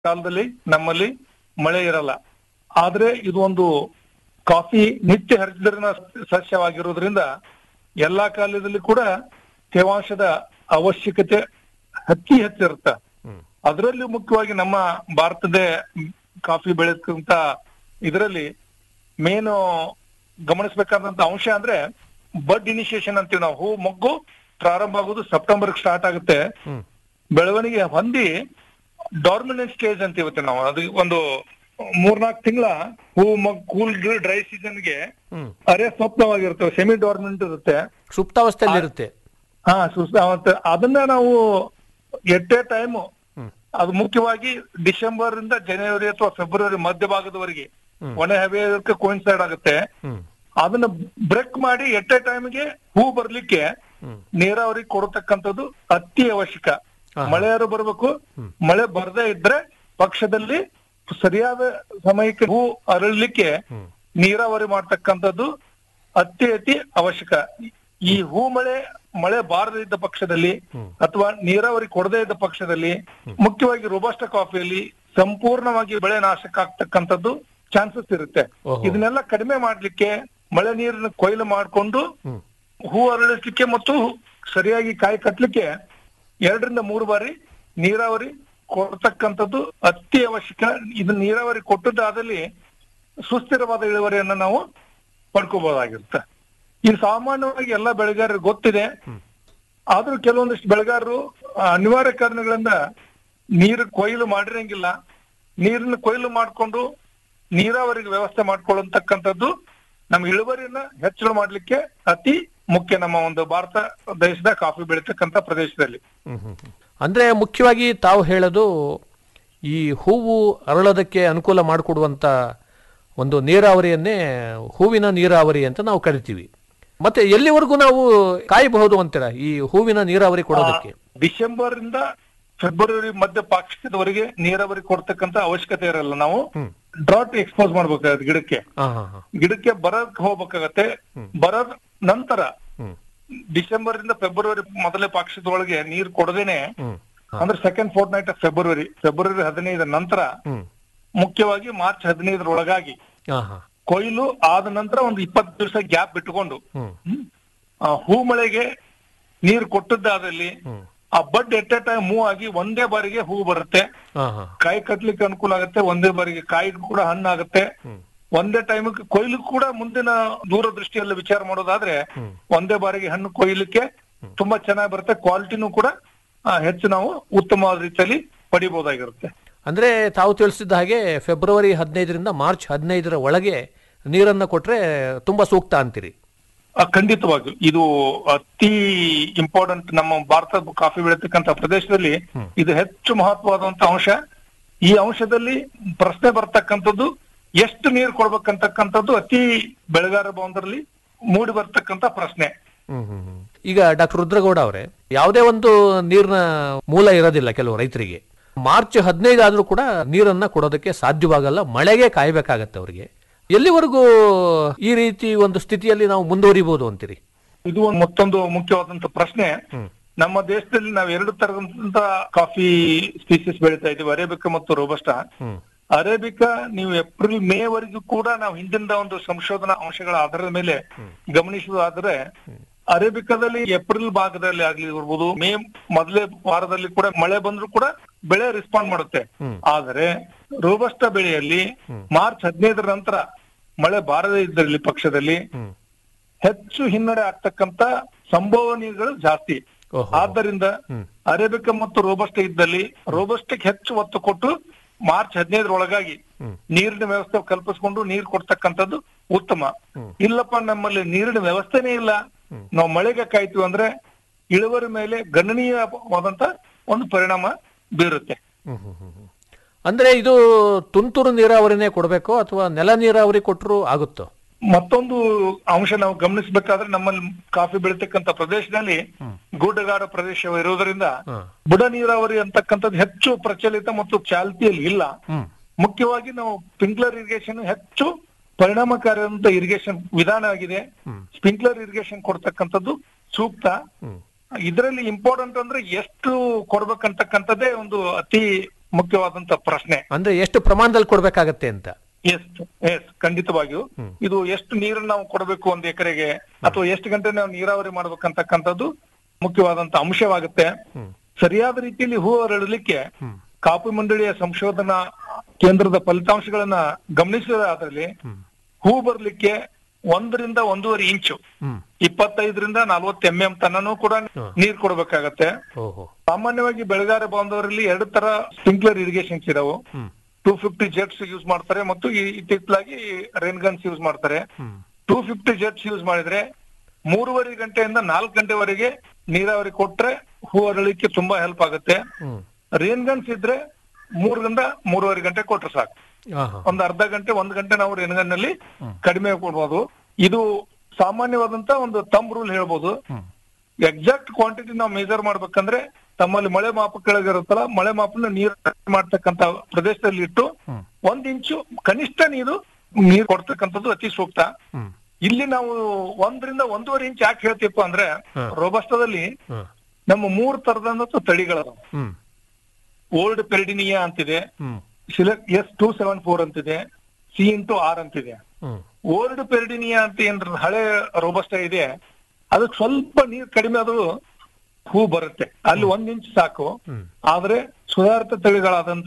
ಕಾಲದಲ್ಲಿ ನಮ್ಮಲ್ಲಿ ಮಳೆ ಇರಲ್ಲ ಆದ್ರೆ ಇದು ಒಂದು ಕಾಫಿ ನಿತ್ಯ ಹರಿದ್ರಿನ ಸಸ್ಯವಾಗಿರೋದ್ರಿಂದ ಎಲ್ಲಾ ಕಾಲದಲ್ಲಿ ಕೂಡ ತೇವಾಂಶದ ಅವಶ್ಯಕತೆ ಅತಿ ಹೆಚ್ಚಿರುತ್ತೆ ಹ್ಮ್ ಅದರಲ್ಲಿ ಮುಖ್ಯವಾಗಿ ನಮ್ಮ ಭಾರತದ ಕಾಫಿ ಬೆಳೆದಂತ ಇದರಲ್ಲಿ ಮೇನು ಗಮನಿಸಬೇಕಾದಂತ ಅಂಶ ಅಂದ್ರೆ ಬಡ್ ಇನಿಷಿಯೇಷನ್ ಅಂತೀವಿ ನಾವು ಹೂ ಮೊಗ್ಗು ಪ್ರಾರಂಭ ಆಗೋದು ಸೆಪ್ಟೆಂಬರ್ ಸ್ಟಾರ್ಟ್ ಆಗುತ್ತೆ ಹ್ಮ್ ಬೆಳವಣಿಗೆ ಹೊಂದಿ ಡಾರ್ಮಿನೆಂಟ್ ಸ್ಟೇಜ್ ಅಂತ ಇವತ್ತು ನಾವು ಅದು ಒಂದು ಮೂರ್ನಾಲ್ಕು ತಿಂಗಳ ಹೂ ಮೊಗ್ಗು ಕೂಲ್ ಡ್ರೈ ಸೀಸನ್ಗೆ ಹ್ಮ್ ಅರೆ ಸ್ವಪ್ನವಾಗಿರ್ತವೆ ಸೆಮಿ ಡಾರ್ಮೆಂಟ್ ಇರುತ್ತೆ ಸುಪ್ತಾವಸ್ಥೆಯಲ್ಲಿ ಇರುತ್ತೆ ಹಾ ಸುಸ್ತ ಅವತ್ತು ಅದನ್ನ ನಾವು ಎಟ್ ಎ ಟೈಮ್ ಹ್ಮ್ ಅದು ಮುಖ್ಯವಾಗಿ ಡಿಸೆಂಬರ್ ಇಂದ ಜನವರಿ ಅಥವಾ ಫೆಬ್ರವರಿ ಮಧ್ಯಭಾಗದವರೆಗೆ ಹ್ಮ್. ಒಣ ಹವೆಯಕ್ಕೆ ಕೋಯಿನ್ಸೈಡ್ ಆಗುತ್ತೆ ಹ್ಮ್ ಅದನ್ನ ಬ್ರೇಕ್ ಮಾಡಿ ಎಟ್ ಎ ಟೈಮ್ಗೆ ಹೂ ಬರ್ಲಿಕ್ಕೆ ಹ್ಮ್ ನೀರಾವರಿ ಕೊಡತಕ್ಕಂಥದ್ದು ಅತಿ ಅವಶ್ಯಕ ಹಾ. ಮಳೆಯಾರು ಬರ್ಬೇಕು ಹ್ಮ್. ಮಳೆ ಬರದೇ ಇದ್ರೆ ಪಕ್ಷದಲ್ಲಿ ಸರಿಯಾದ ಸಮಯಕ್ಕೆ ಹೂ ಅರಳಲಿಕ್ಕೆ ಹ್ಮ್ ನೀರಾವರಿ ಮಾಡ್ತಕ್ಕಂಥದ್ದು ಅತಿ ಅತಿ ಅವಶ್ಯಕ ಈ ಹೂ ಮಳೆ ಮಳೆ ಬಾರದೇ ಇದ್ದ ಪಕ್ಷದಲ್ಲಿ ಹ್ಮ್. ಅಥವಾ ನೀರಾವರಿ ಕೊಡದೇ ಇದ್ದ ಪಕ್ಷದಲ್ಲಿ ಮುಖ್ಯವಾಗಿ ರೋಬಸ್ಟ ಕಾಫಿಯಲ್ಲಿ ಸಂಪೂರ್ಣವಾಗಿ ಬೆಳೆ ನಾಶಕ ಆಗ್ತಕ್ಕಂಥದ್ದು ಚಾನ್ಸಸ್ ಇರುತ್ತೆ ಓಹೋ. ಇದನ್ನೆಲ್ಲ ಕಡಿಮೆ ಮಾಡ್ಲಿಕ್ಕೆ ಮಳೆ ನೀರನ್ನ ಕೊಯ್ಲು ಮಾಡ್ಕೊಂಡು ಹ್ಮ್ ಹೂ ಅರಳಿಸ್ಲಿಕ್ಕೆ ಮತ್ತು ಸರಿಯಾಗಿ ಕಾಯಿ ಕಟ್ಲಿಕ್ಕೆ ಎರಡರಿಂದ ಮೂರು ಬಾರಿ ನೀರಾವರಿ ಕೊಡ್ತಕ್ಕಂಥದ್ದು ಅತಿ ಅವಶ್ಯಕ ಇದು ನೀರಾವರಿ ಕೊಟ್ಟದ್ದಾದಲ್ಲಿ ಸುಸ್ಥಿರವಾದ ಇಳುವರಿಯನ್ನ ನಾವು ಪಡ್ಕೋಬಹುದಾಗಿರುತ್ತೆ ಇದು ಸಾಮಾನ್ಯವಾಗಿ ಎಲ್ಲ ಬೆಳೆಗಾರರಿಗೆ ಗೊತ್ತಿದೆ ಆದ್ರೂ ಕೆಲವೊಂದಿಷ್ಟು ಬೆಳೆಗಾರರು ಆ, ಅನಿವಾರ್ಯ ಕಾರಣಗಳಿಂದ ನೀರು ಕೊಯ್ಲು ಮಾಡಿರಂಗಿಲ್ಲ ನೀರನ್ನ ಕೊಯ್ಲು ಮಾಡ್ಕೊಂಡು ನೀರಾವರಿಗೆ ವ್ಯವಸ್ಥೆ ಮಾಡ್ಕೊಳ್ಳತಕ್ಕಂಥದ್ದು ನಮ್ಮ ಇಳುವರಿಯನ್ನ ಹೆಚ್ಚಳ ಮಾಡ್ಲಿಕ್ಕೆ ಅತಿ ಮುಖ್ಯ ನಮ್ಮ ಒಂದು ಭಾರತ ದೇಶದ ಕಾಫಿ ಬೆಳೀತಕ್ಕಂಥ ಪ್ರದೇಶದಲ್ಲಿ ಹ್ಮ್ ಹ್ಮ್ ಹ್ಮ್. ಅಂದ್ರೆ ಮುಖ್ಯವಾಗಿ ತಾವು ಹೇಳೋದು ಈ ಹೂವು ಅರಳೋದಕ್ಕೆ ಅನುಕೂಲ ಮಾಡಿಕೊಡುವಂತ ಒಂದು ನೀರಾವರಿಯನ್ನೇ ಹೂವಿನ ನೀರಾವರಿ ಅಂತ ನಾವು ಕರಿತೀವಿ ಮತ್ತೆ ಎಲ್ಲಿವರೆಗೂ ನಾವು ಕಾಯಬಹುದು ಅಂತೀರ ಈ ಹೂವಿನ ನೀರಾವರಿ ಕೊಡೋದಕ್ಕೆ ಡಿಸೆಂಬರ್ ಇಂದ ಫೆಬ್ರವರಿ ಮಧ್ಯ ಪಾಕ್ಷಿಕದವರೆಗೆ ನೀರಾವರಿ ಕೊಡ್ತಕ್ಕಂತ ಅವಶ್ಯಕತೆ ಇರಲ್ಲ ನಾವು ಹ್ಮ್ ಡ್ರಾಟ್ ಎಕ್ಸ್ಪೋಸ್ ಮಾಡ್ಬೇಕಾಗತ್ತೆ ಗಿಡಕ್ಕೆ ಹಾ ಹಾ ಹಾ ಗಿಡಕ್ಕೆ ಬರಕ್ ಹೋಗ್ಬೇಕಾಗತ್ತೆ ಬರೋದ್ ನಂತರ ಹ್ಮ್ ಡಿಸೆಂಬರ್ ಇಂದ ಫೆಬ್ರವರಿ ಮೊದಲೇ ಪಾಕ್ಷಿಕದೊಳಗೆ ನೀರ್ ಕೊಡದೇನೆ ಹ್ಮ್ ಅಂದ್ರೆ second fortnight of February February ಹದಿನೈದರ ನಂತರ ಹ್ಮ್ ಮುಖ್ಯವಾಗಿ ಮಾರ್ಚ್ ಹದಿನೈದರೊಳಗಾಗಿ ಹಾ ಹಾ ಕೊಯ್ಲು ಆದ ನಂತರ ಒಂದು ಇಪ್ಪತ್ತು ದಿವಸ ಗ್ಯಾಪ್ ಬಿಟ್ಟುಕೊಂಡು ಹ್ಮ್ ಹ್ಮ್, ಆ ಹೂ ಮಳೆಗೆ ನೀರು ಕೊಟ್ಟದ್ದಾದಲ್ಲಿ ಹ್ಮ್ ಆ ಬಡ್ ಎಟ್ ಎ ಟೈಮ್ ಮೂವ್ ಆಗಿ ಒಂದೇ ಬಾರಿಗೆ ಹೂ ಬರುತ್ತೆ ಹಾ ಹಾ ಕಾಯಿ ಕಟ್ಲಿಕ್ಕೆ ಅನುಕೂಲ ಆಗುತ್ತೆ ಒಂದೇ ಬಾರಿಗೆ ಕಾಯಿ ಕೂಡ ಹಣ್ಣಾಗುತ್ತೆ ಹ್ಮ್ ಒಂದೇ ಟೈಮ್ ಕೊಯ್ಲು ಕೂಡ ಮುಂದಿನ ದೂರದೃಷ್ಟಿಯಲ್ಲಿ ವಿಚಾರ ಮಾಡೋದಾದ್ರೆ ಹ್ಮ್ ಒಂದೇ ಬಾರಿಗೆ ಹಣ್ಣು ಕೊಯ್ಲಿಕ್ಕೆ ತುಂಬಾ ಚೆನ್ನಾಗಿ ಬರುತ್ತೆ ಕ್ವಾಲಿಟಿನೂ ಕೂಡ ಆ, ಹೆಚ್ಚು ನಾವು ಉತ್ತಮವಾದ ರೀತಿಯಲ್ಲಿ ಪಡಿಬಹುದಾಗಿರುತ್ತೆ ಅಂದ್ರೆ ತಾವು ತಿಳಿಸಿದ ಹಾಗೆ ಫೆಬ್ರವರಿ ಹದಿನೈದರಿಂದ ಮಾರ್ಚ್ ಹದಿನೈದರ ಒಳಗೆ ನೀರನ್ನ ಕೊಟ್ರೆ ತುಂಬಾ ಸೂಕ್ತ ಅಂತೀರಿ ಆ, ಖಂಡಿತವಾಗಿಯೂ ಇದು ಅತಿ ಇಂಪಾರ್ಟೆಂಟ್ ನಮ್ಮ ಭಾರತ ಕಾಫಿ ಬೆಳೀತಕ್ಕಂತ ಪ್ರದೇಶದಲ್ಲಿ ಇದು ಹೆಚ್ಚು ಮಹತ್ವವಾದಂತ ಅಂಶ ಈ ಅಂಶದಲ್ಲಿ ಪ್ರಶ್ನೆ ಬರ್ತಕ್ಕಂಥದ್ದು ಎಷ್ಟು ನೀರು ಕೊಡ್ಬೇಕಂತಕ್ಕಂಥದ್ದು ಅತಿ ಬೆಳೆಗಾರ ಬಾಂಧವರಲ್ಲಿ ಮೂಡಿ ಬರ್ತಕ್ಕಂತ ಪ್ರಶ್ನೆ ಹ್ಮ್ ಹ್ಮ್ ಹ್ಮ್. ಈಗ ಡಾಕ್ಟರ್ ರುದ್ರಗೌಡ ಅವರೇ ಯಾವುದೇ ಒಂದು ನೀರಿನ ಮೂಲ ಇರೋದಿಲ್ಲ ಕೆಲವು ರೈತರಿಗೆ ಮಾರ್ಚ್ ಹದಿನೈದು ಆದ್ರೂ ಕೂಡ ನೀರನ್ನ ಕೊಡೋದಕ್ಕೆ ಸಾಧ್ಯವಾಗಲ್ಲ ಮಳೆಗೆ ಕಾಯ್ಬೇಕಾಗತ್ತೆ ಅವರಿಗೆ ಎಲ್ಲಿವರೆಗೂ ಈ ರೀತಿ ಒಂದು ಸ್ಥಿತಿಯಲ್ಲಿ ನಾವು ಮುಂದುವರಿಬಹುದು ಅಂತೀರಿ ಇದು ಒಂದು ಮತ್ತೊಂದು ಮುಖ್ಯವಾದಂತ ಪ್ರಶ್ನೆ ಹ್ಮ್ ನಮ್ಮ ದೇಶದಲ್ಲಿ ನಾವು ಎರಡು ತರದಂತ ಕಾಫಿ ಸ್ಪೀಸೀಸ್ ಬೆಳೀತಾ ಇದೀವಿ ಅರೇಬಿಕಾ ಮತ್ತು ರೋಬಸ್ಟಾ ಹ್ಮ್ ಅರೇಬಿಕಾ ನೀವು ಏಪ್ರಿಲ್ ಮೇ ವರೆಗೂ ಕೂಡ ನಾವು ಹಿಂದಿನ ಒಂದು ಸಂಶೋಧನಾ ಅಂಶಗಳ ಆಧಾರದ ಮೇಲೆ ಗಮನಿಸುವುದಾದ್ರೆ ಅರೇಬಿಕಾದಲ್ಲಿ ಏಪ್ರಿಲ್ ಭಾಗದಲ್ಲಿ ಆಗ್ಲಿ ಇರ್ಬೋದು ಮೇ ಮೊದಲೇ ವಾರದಲ್ಲಿ ಕೂಡ ಮಳೆ ಬಂದ್ರು ಕೂಡ ಬೆಳೆ ರೆಸ್ಪಾಂಡ್ ಮಾಡುತ್ತೆ ಹ್ಮ್. ಆದರೆ ರೋಬಸ್ಟ ಬೆಳೆಯಲ್ಲಿ ಮಾರ್ಚ್ ಹದಿನೈದರ ನಂತರ ಮಳೆ ಬಾರದೇ ಇದ್ದಲ್ಲಿ ಪಕ್ಷದಲ್ಲಿ ಹ್ಮ್ ಹೆಚ್ಚು ಹಿನ್ನಡೆ ಆಗ್ತಕ್ಕಂತ ಸಂಭವನೀಯಗಳು ಜಾಸ್ತಿ ಓಹೋ ಆದ್ದರಿಂದ ಹ್ಮ್ ಅರೇಬಿಕಾ ಮತ್ತು ರೋಬಸ್ಟ ಇದ್ದಲ್ಲಿ ರೋಬಸ್ಟಕ್ಕೆ ಹೆಚ್ಚು ಒತ್ತು ಕೊಟ್ಟು ಮಾರ್ಚ್ ಹದಿನೈದರೊಳಗಾಗಿ ಹ್ಮ್. ನೀರಿನ ವ್ಯವಸ್ಥೆ ಕಲ್ಪಿಸ್ಕೊಂಡು ನೀರು ಕೊಡ್ತಕ್ಕಂಥದ್ದು ಉತ್ತಮ ಹ್ಮ್. ಇಲ್ಲಪ್ಪ ನಮ್ಮಲ್ಲಿ ನೀರಿನ ವ್ಯವಸ್ಥೆನೇ ಇಲ್ಲ ನಾವು ಮಳೆಗೆ ಕಾಯ್ತೀವಿ ಅಂದ್ರೆ ಇಳುವರಿ ಮೇಲೆ ಗಣನೀಯವಾದಂತ ಒಂದು ಪರಿಣಾಮ ಬೀರುತ್ತೆ ಹ್ಮ್ ಹ್ಮ್ ಹ್ಮ್ ಹ್ಮ್. ಅಂದ್ರೆ ಇದು ತುಂತುರು ನೀರಾವರಿನೇ ಕೊಡಬೇಕೋ ಅಥವಾ ನೆಲ ನೀರಾವರಿ ಕೊಟ್ಟರು ಆಗುತ್ತೋ ಮತ್ತೊಂದು ಅಂಶ ನಾವು ಗಮನಿಸಬೇಕಾದ್ರೆ ನಮ್ಮಲ್ಲಿ ಕಾಫಿ ಬೆಳೀತಕ್ಕಂತ ಪ್ರದೇಶದಲ್ಲಿ ಗುಡ್ಡಗಾಡ ಪ್ರದೇಶ ಇರೋದ್ರಿಂದ ಹಾ ಬುಡ ನೀರಾವರಿ ಅಂತಕ್ಕಂಥದ್ದು ಹೆಚ್ಚು ಪ್ರಚಲಿತ ಮತ್ತು ಚಾಲ್ತಿಯಲ್ಲಿ ಇಲ್ಲ ಹ್ಮ್ ಮುಖ್ಯವಾಗಿ ನಾವು ಸ್ಪ್ರಿಂಕ್ಲರ್ ಇರಿಗೇಷನ್ ಹೆಚ್ಚು ಪರಿಣಾಮಕಾರಿಯಾದಂತ ಇರಿಗೇಷನ್ ವಿಧಾನ ಆಗಿದೆ ಹ್ಮ್. ಸ್ಪ್ರಿಂಕ್ಲರ್ ಇರಿಗೇಷನ್ ಕೊಡ್ತಕ್ಕಂಥದ್ದು ಸೂಕ್ತ ಹ್ಮ್ ಇದರಲ್ಲಿ ಇಂಪಾರ್ಟೆಂಟ್ ಅಂದ್ರೆ ಎಷ್ಟು ಕೊಡ್ಬೇಕಂತಕ್ಕಂಥದ್ದೇ ಒಂದು ಅತಿ ಮುಖ್ಯವಾದಂತ ಪ್ರಶ್ನೆ ಅಂದ್ರೆ ಎಷ್ಟು ಪ್ರಮಾಣದಲ್ಲಿ ಕೊಡ್ಬೇಕಾಗತ್ತೆ ಅಂತ ಎಸ್ ಎಸ್ ಖಂಡಿತವಾಗಿಯೂ ಇದು ಎಷ್ಟು ನೀರನ್ನು ನಾವು ಕೊಡಬೇಕು ಒಂದ್ ಎಕರೆಗೆ ಅಥವಾ ಎಷ್ಟು ಗಂಟೆ ನಾವು ನೀರಾವರಿ ಮಾಡ್ಬೇಕಂತಕ್ಕಂಥದ್ದು ಮುಖ್ಯವಾದಂತ ಅಂಶವಾಗುತ್ತೆ ಸರಿಯಾದ ರೀತಿಯಲ್ಲಿ ಹೂ ಅರಳಲಿಕ್ಕೆ ಕಾಫಿ ಮಂಡಳಿಯ ಸಂಶೋಧನಾ ಕೇಂದ್ರದ ಫಲಿತಾಂಶಗಳನ್ನ ಗಮನಿಸಿದ್ರೆ ಹೂ ಬರ್ಲಿಕ್ಕೆ ಒಂದರಿಂದ ಒಂದೂವರೆ ಇಂಚು ಹ್ಮ್ ಇಪ್ಪತ್ತೈದರಿಂದ ನಲ್ವತ್ತು ಎಂ ಎಂ ತನೂ ಕೂಡ ನೀರ್ ಕೊಡ್ಬೇಕಾಗತ್ತೆ ಓಹೋ ಸಾಮಾನ್ಯವಾಗಿ ಬೆಳೆಗಾರ ಬಾಂಧವರಲ್ಲಿ ಎರಡು ತರ ಸ್ಪ್ರಿಂಕ್ಲರ್ ಇರಿಗೇಷನ್ಸ್ ಇದಾವು ಹ್ಮ್ ಟೂ ಫಿಫ್ಟಿ ಜೆಟ್ಸ್ ಯೂಸ್ ಮಾಡ್ತಾರೆ ಮತ್ತು ಈ- ಇತ್ತಿತ್ತಲಾಗಿ ರೇನ್ ಗನ್ಸ್ ಯೂಸ್ ಮಾಡ್ತಾರೆ ಹ್ಮ್ ಟೂ ಫಿಫ್ಟಿ ಜೆಟ್ಸ್ ಯೂಸ್ ಮಾಡಿದ್ರೆ ಮೂರುವರೆ ಗಂಟೆಯಿಂದ ನಾಲ್ಕು ಗಂಟೆವರೆಗೆ ನೀರಾವರಿ ಕೊಟ್ರೆ ಹೂ ಅರಳಿಕ್ಕೆ ತುಂಬಾ ಹೆಲ್ಪ್ ಆಗುತ್ತೆ ಹ್ಮ್ ರೇನ್ ಗನ್ಸ್ ಇದ್ರೆ ಮೂರರಿಂದ ಮೂರುವರೆ ಗಂಟೆ ಕೊಟ್ರೆ ಸಾಕು ಹಾ ಹಾ ಒಂದ್ ಅರ್ಧ ಗಂಟೆ ಒಂದ್ ಗಂಟೆ ನಾವು ರೇನ್ ಗನ್ ನಲ್ಲಿ ಕಡಿಮೆ ಕೊಡ್ಬೋದು ಇದು ಸಾಮಾನ್ಯವಾದಂತ ಒಂದು ತಂಬ್ ರೂಲ್ ಹೇಳ್ಬೋದು ಹ್ಮ್ ಎಕ್ಸಾಕ್ಟ್ ಕ್ವಾಂಟಿಟಿ ನಾವು ಮೆಜರ್ ಮಾಡ್ಬೇಕಂದ್ರೆ ತಮ್ಮಲ್ಲಿ ಮಳೆ ಮಾಪಕಗಳಿರುತ್ತಲ್ಲ ಮಳೆ ಮಾಪನ ನೀರು ಮಾಡ್ತಕ್ಕಂತ ಪ್ರದೇಶದಲ್ಲಿ ಇಟ್ಟು ಹ್ಮ್. ಒಂದ್ ಇಂಚು ಕನಿಷ್ಠ ನೀರು ನೀರು ಕೊಡ್ತಕ್ಕಂಥದ್ದು ಅತಿ ಸೂಕ್ತ ಹ್ಮ್ ಇಲ್ಲಿ ನಾವು ಒಂದರಿಂದ ಒಂದೂವರೆ ಇಂಚ್ ಯಾಕೆ ಹೇಳ್ತೀವಪ್ಪ ಅಂದ್ರೆ ಹಾ. ರೋಬಸ್ಟದಲ್ಲಿ ಹ್ಮ್ ನಮ್ಮ ಮೂರ್ ತರದಂತ ತಳಿಗಳದಾವ ಹ್ಮ್ ಓಲ್ಡ್ ಪೆರಿಡಿನಿಯಾ ಅಂತಿದೆ ಹ್ಮ್ select S two seven four ಅಂತಿದೆ ಸಿ ಇಂಟು ಆರ್ ಅಂತಿದೆ ಹ್ಮ್ ಓಲ್ಡ್ ಪೆರಿಡಿನಿಯಾ ಅಂತ ಏನ್ರ ಹಳೆ ರೋಬಸ್ಟ ಇದೆ ಅದಕ್ಕೆ ಸ್ವಲ್ಪ ನೀರ್ ಕಡಿಮೆ ಆದ್ರೂ ಹೂ ಬರುತ್ತೆ ಅಲ್ಲಿ ಒಂದ್ ಇಂಚ್ ಸಾಕು ಹ್ಮ್ ಆದ್ರೆ ಸುಧಾರಿತ ತಳಿಗಳಾದಂತ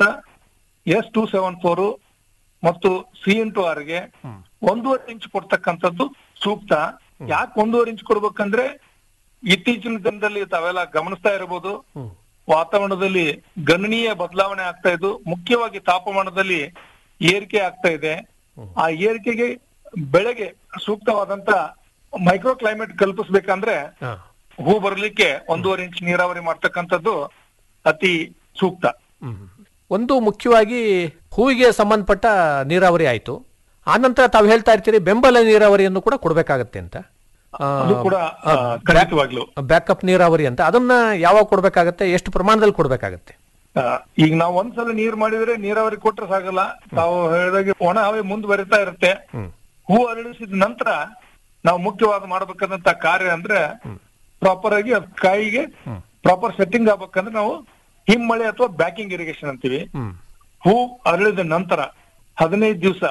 ಎಸ್ ಟೂ ಸೆವೆನ್ ಫೋರ್ ಮತ್ತು ಸಿ ಇಂಟು ಆರ್ಗೆ ಹ್ಮ್ ಒಂದೂವರೆ ಇಂಚ್ ಕೊಡ್ತಕ್ಕಂಥದ್ದು ಸೂಕ್ತ ಯಾಕೆ ಒಂದೂವರೆ ಇಂಚ್ ಕೊಡ್ಬೇಕಂದ್ರೆ ಇತ್ತೀಚಿನ ದಿನದಲ್ಲಿ ತಾವೆಲ್ಲ ಗಮನಿಸ್ತಾ ಇರಬಹುದು ಹ್ಮ್ ವಾತಾವರಣದಲ್ಲಿ ಗಣನೀಯ ಬದಲಾವಣೆ ಆಗ್ತಾ ಇದ್ದು ಮುಖ್ಯವಾಗಿ ತಾಪಮಾನದಲ್ಲಿ ಏರಿಕೆ ಆಗ್ತಾ ಇದೆ ಆ ಏರಿಕೆಗೆ ಬೆಳೆಗೆ ಸೂಕ್ತವಾದಂತ ಮೈಕ್ರೋ ಕ್ಲೈಮೇಟ್ ಕಲ್ಪಿಸ್ಬೇಕಂದ್ರೆ ಹಾ ಹೂ ಬರ್ಲಿಕ್ಕೆ ಒಂದೂವರೆ ಇಂಚ್ ನೀರಾವರಿ ಮಾಡ್ತಕ್ಕಂಥದ್ದು ಅತಿ ಸೂಕ್ತ ಹ್ಮ್. ಒಂದು ಮುಖ್ಯವಾಗಿ ಹೂವಿಗೆ ಸಂಬಂಧಪಟ್ಟ ನೀರಾವರಿ ಆಯ್ತು ಆನಂತರ ತಾವು ಹೇಳ್ತಾ ಇರ್ತೀರಿ ಬೆಂಬಲ ನೀರಾವರಿಯನ್ನು ಕೂಡ ಕೊಡಬೇಕಾಗತ್ತೆ ಅಂತ ಅದು ಕೂಡ ಆ, ಖಂಡಿತವಾಗ್ಲು ಬ್ಯಾಕಪ್ ನೀರಾವರಿ ಅಂತ ಅದನ್ನ ಯಾವಾಗ ಕೊಡಬೇಕಾಗತ್ತೆ ಎಷ್ಟು ಪ್ರಮಾಣದಲ್ಲಿ ಕೊಡಬೇಕಾಗತ್ತೆ ಆ, ಈಗ ನಾವು ಒಂದ್ಸಲ ನೀರ್ ಮಾಡಿದ್ರೆ ನೀರಾವರಿ ಕೊಟ್ರೆ ಸಾಗಲ್ಲ ತಾವು ಹೇಳಿದಾಗೆ ಒಣ ಹವೆ ಮುಂದುವರಿತಾ ಇರುತ್ತೆ ಹ್ಮ್ ಹೂ ಅರಳಿಸಿದ ನಂತರ ನಾವು ಮುಖ್ಯವಾದ ಮಾಡ್ಬೇಕಾದಂತ ಕಾರ್ಯ ಅಂದ್ರೆ ಪ್ರಾಪರ್ ಆಗಿ ಅದ್ ಕಾಯಿಗೆ ಪ್ರಾಪರ್ ಸೆಟ್ಟಿಂಗ್ ಆಗ್ಬೇಕಂದ್ರೆ ನಾವು ಹಿಮ್ಮಳೆ ಅಥವಾ ಬ್ಯಾಕಿಂಗ್ ಇರಿಗೇಷನ್ ಅಂತೀವಿ ಹ್ಮ್ ಹೂ ಅರಳಿದ ನಂತರ ಹದಿನೈದು ದಿವಸ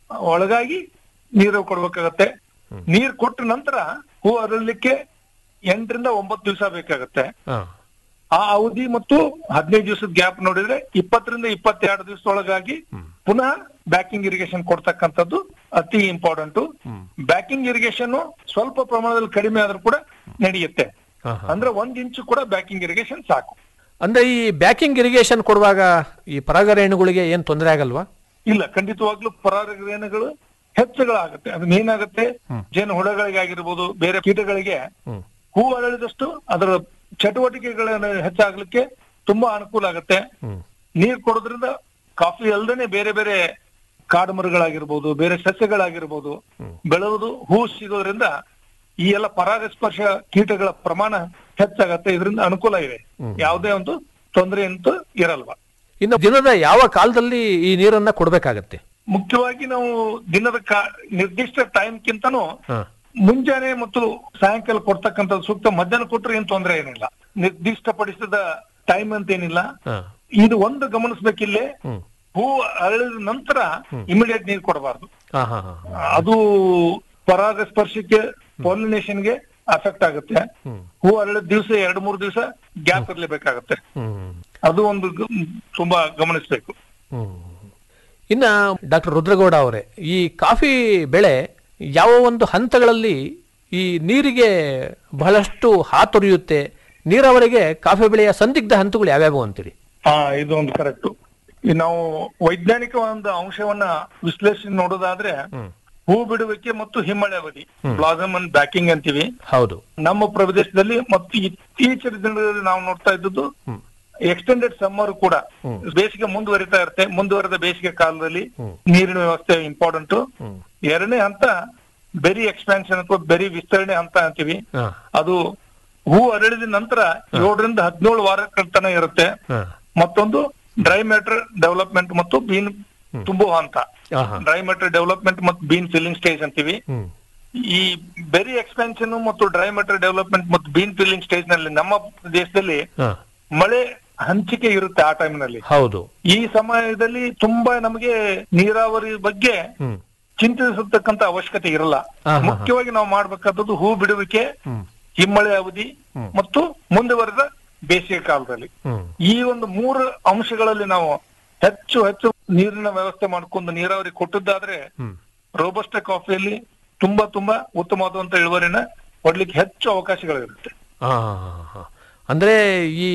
ಒಳಗಾಗಿ ನೀರು ಕೊಡ್ಬೇಕಾಗತ್ತೆ ನೀರ್ ಕೊಟ್ಟ ನಂತರ ಹೂ ಅರಳಲಿಕ್ಕೆ ಎಂಟರಿಂದ ಒಂಬತ್ತು ದಿವಸ ಬೇಕಾಗತ್ತೆ ಹಾ ಆ ಅವಧಿ ಮತ್ತು ಹದಿನೈದು ದಿವಸದ ಗ್ಯಾಪ್ ನೋಡಿದ್ರೆ ಇಪ್ಪತ್ತರಿಂದ ಇಪ್ಪತ್ತೆರಡು ದಿವಸದೊಳಗಾಗಿ ಪುನಃ ಬ್ಯಾಕಿಂಗ್ ಇರಿಗೇಷನ್ ಕೊಡ್ತಕ್ಕಂಥದ್ದು ಅತಿ ಇಂಪಾರ್ಟೆಂಟ್ ಬ್ಯಾಕಿಂಗ್ ಇರಿಗೇಷನ್ ಸ್ವಲ್ಪ ಪ್ರಮಾಣದಲ್ಲಿ ಕಡಿಮೆ ಆದ್ರೂ ಕೂಡ ನಡೆಯುತ್ತೆ ಹಾ ಹಾ ಅಂದ್ರೆ ಒಂದ್ ಇಂಚು ಕೂಡ ಬ್ಯಾಕಿಂಗ್ ಇರಿಗೇಷನ್ ಸಾಕು ಅಂದ್ರೆ ಈ ಬ್ಯಾಕಿಂಗ್ ಇರಿಗೇಷನ್ ಕೊಡುವಾಗ ಈ ಪರಾಗರೇಣುಗಳಿಗೆ ಏನ್ ತೊಂದರೆ ಆಗಲ್ವಾ ಇಲ್ಲ ಖಂಡಿತವಾಗ್ಲೂ ಪರಾಗರೇಣುಗಳು ಹೆಚ್ಚುಗಳಾಗುತ್ತೆ ಅದು ಏನಾಗುತ್ತೆ ಜೇನು ಹುಳಗಳಿಗೆ ಆಗಿರ್ಬೋದು ಬೇರೆ ಕೀಟಗಳಿಗೆ ಹ್ಮ್ ಹೂ ಅರಳಿದಷ್ಟು ಅದರ ಚಟುವಟಿಕೆಗಳನ್ನು ಹೆಚ್ಚಾಗ್ಲಿಕ್ಕೆ ತುಂಬಾ ಅನುಕೂಲ ಆಗುತ್ತೆ ಹ್ಮ್ ನೀರ್ ಕೊಡೋದ್ರಿಂದ ಕಾಫಿ ಅಲ್ದೇನೆ ಬೇರೆ ಬೇರೆ ಕಾಡು ಮರಗಳಾಗಿರ್ಬೋದು ಬೇರೆ ಸಸ್ಯಗಳಾಗಿರ್ಬೋದು ಬೆಳೆಯುವುದು ಹೂ ಸಿಗೋದ್ರಿಂದ ಈ ಎಲ್ಲ ಪರಾಗಸ್ಪರ್ಶ ಕೀಟಗಳ ಪ್ರಮಾಣ ಹೆಚ್ಚಾಗತ್ತೆ ಇದರಿಂದ ಅನುಕೂಲ ಇದೆ ಯಾವುದೇ ಒಂದು ತೊಂದರೆ ಅಂತೂ ಇರಲ್ವಾ ಇನ್ನು ದಿನದ ಯಾವ ಕಾಲದಲ್ಲಿ ಈ ನೀರನ್ನ ಕೊಡಬೇಕಾಗತ್ತೆ ಮುಖ್ಯವಾಗಿ ನಾವು ದಿನದ ಕಾ- ನಿರ್ದಿಷ್ಟ ಟೈಮ್ಗಿಂತನೂ ಹಾ ಮುಂಜಾನೆ ಮತ್ತು ಸಾಯಂಕಾಲ ಕೊಡ್ತಕ್ಕಂಥದ್ದು ಸೂಕ್ತ ಮಧ್ಯಾಹ್ನ ಕೊಟ್ರೆ ಏನ್ ತೊಂದರೆ ಏನಿಲ್ಲ ನಿರ್ದಿಷ್ಟಪಡಿಸಿದ ಟೈಮ್ ಅಂತ ಏನಿಲ್ಲ ಹಾ ಇದು ಒಂದು ಗಮನಿಸ್ಬೇಕಿಲ್ಲೇ ಹ್ಮ್ ಹೂ ಅರಳಿದ ನಂತರ ಇಮಿಡಿಯೇಟ್ ನೀರು ಕೊಡಬಾರ್ದು ಹಾ ಹಾ ಹಾ ಅದು ಪರಾಗಸ್ಪರ್ಶಕ್ಕೆ ಪಾಲಿನೇಷನ್ಗೆ ಅಫೆಕ್ಟ್ ಆಗುತ್ತೆ ಹ್ಮ್ ಹೂ ಅರಳಿದ ದಿವಸ ಎರಡು ಮೂರು ದಿವಸ ಗ್ಯಾಪ್ ಇರ್ಲೇಬೇಕಾಗತ್ತೆ ಹ್ಮ್ ಅದು ಒಂದು ಗ- ತುಂಬಾ ಗಮನಿಸ್ಬೇಕು ಹ್ಮ್. ಇನ್ನ ಡಾಕ್ಟರ್ ರುದ್ರಗೌಡ ಅವರೇ ಈ ಕಾಫಿ ಬೆಳೆ ಯಾವ ಒಂದು ಹಂತಗಳಲ್ಲಿ ಈ ನೀರಿಗೆ ಬಹಳಷ್ಟು ಹಾತೊರೆಯುತ್ತೆ ನೀರಾವರಿಗೆ ಕಾಫಿ ಬೆಳೆಯ ಸಂದಿಗ್ಧ ಹಂತಗಳು ಯಾವ್ಯಾವು ಅಂತೀರಿ ಹಾ ಇದು ಒಂದು ಕರೆಕ್ಟ್ ನಾವು ವೈಜ್ಞಾನಿಕ ಒಂದು ಅಂಶವನ್ನ ವಿಶ್ಲೇಷಣೆ ನೋಡೋದಾದ್ರೆ ಹ್ಮ್ ಹೂ ಬಿಡುವಿಕೆ ಮತ್ತು ಹಿಮ್ಮಳೆ ಅವಧಿ ಬ್ಲಾಸಮ್ ಅಂಡ್ ಬ್ಯಾಕಿಂಗ್ ಅಂತೀವಿ ಹೌದು ನಮ್ಮ ಪ್ರದೇಶದಲ್ಲಿ ಮತ್ತು ಇತ್ತೀಚಿನ ದಿನಗಳಲ್ಲಿ ನಾವು ನೋಡ್ತಾ ಇದ್ದದ್ದು ಹ್ಮ್ ಎಕ್ಸ್ಟೆಂಡೆಡ್ ಸಮ್ಮರ್ ಕೂಡ ಬೇಸಿಗೆ ಮುಂದುವರಿತಾ ಇರುತ್ತೆ ಮುಂದುವರೆದ ಬೇಸಿಗೆ ಕಾಲದಲ್ಲಿ ನೀರಿನ ವ್ಯವಸ್ಥೆ ಇಂಪಾರ್ಟೆಂಟ್ ಹ್ಮ್ ಎರಡನೇ ಹಂತ ಬೆರಿ ಎಕ್ಸ್ಪ್ಯಾನ್ಷನ್ ಅಥವಾ ಬೆರಿ ವಿಸ್ತರಣೆ ಹಂತ ಅಂತೀವಿ ಹಾ ಅದು ಹೂ ಅರಳಿದ ನಂತರ ಏಳರಿಂದ ಹದಿನೇಳು ವಾರಗಳ ತನಕ ಇರುತ್ತೆ ಹಾ ಮತ್ತೊಂದು ಡ್ರೈ ಮ್ಯಾಟರ್ ಡೆವಲಪ್ಮೆಂಟ್ ಮತ್ತು ಬೀನ್ ತುಂಬುವ ಹಂತ ಹಾ ಹಾ ಡ್ರೈ ಮ್ಯಾಟರ್ ಡೆವಲಪ್ಮೆಂಟ್ ಮತ್ತು ಬೀನ್ ಫಿಲ್ಲಿಂಗ್ ಸ್ಟೇಜ್ ಅಂತೀವಿ ಹ್ಮ್ ಈ ಬೆರಿ ಎಕ್ಸ್ಪ್ಯಾನ್ಷನ್ ಮತ್ತು ಡ್ರೈ ಮ್ಯಾಟರ್ ಡೆವಲಪ್ಮೆಂಟ್ ಮತ್ತು ಬೀನ್ ಫಿಲ್ಲಿಂಗ್ ಸ್ಟೇಜ್ ನಲ್ಲಿ ನಮ್ಮ ದೇಶದಲ್ಲಿ ಹಾ ಮಳೆ ಹಂಚಿಕೆ ಇರುತ್ತೆ ಆ ಟೈಮ್ನಲ್ಲಿ ಹೌದು ಈ ಸಮಯದಲ್ಲಿ ತುಂಬಾ ನಮಗೆ ನೀರಾವರಿ ಬಗ್ಗೆ ಹ್ಮ್ ಚಿಂತಿಸತಕ್ಕಂತ ಅವಶ್ಯಕತೆ ಇರಲ್ಲ ಹಾ, ಹಾ. ಮುಖ್ಯವಾಗಿ ನಾವು ಮಾಡ್ಬೇಕಾದದ್ದು ಹೂ ಬಿಡುವಿಕೆ ಹ್ಮ್ ಹಿಮ್ಮಳೆ ಅವಧಿ ಹ್ಮ್. ಮತ್ತು ಮುಂದುವರೆದ ಬೇಸಿಗೆ ಕಾಲದಲ್ಲಿ ಹ್ಮ್ ಈ ಒಂದು ಮೂರು ಅಂಶಗಳಲ್ಲಿ ನಾವು ಹೆಚ್ಚು ಹೆಚ್ಚು ನೀರಿನ ವ್ಯವಸ್ಥೆ ಮಾಡ್ಕೊಂಡು ನೀರಾವರಿ ಕೊಟ್ಟದ್ದಾದ್ರೆ ಹ್ಮ್ ರೋಬಸ್ಟ ಕಾಫಿಯಲ್ಲಿ ತುಂಬಾ ತುಂಬಾ ಉತ್ತಮವಾದಂತ ಇಳುವರಿನ ಕೊಡ್ಲಿಕ್ಕೆ ಹೆಚ್ಚು ಅವಕಾಶಗಳಿರುತ್ತೆ ಆ, ಅಂದ್ರೆ ಈ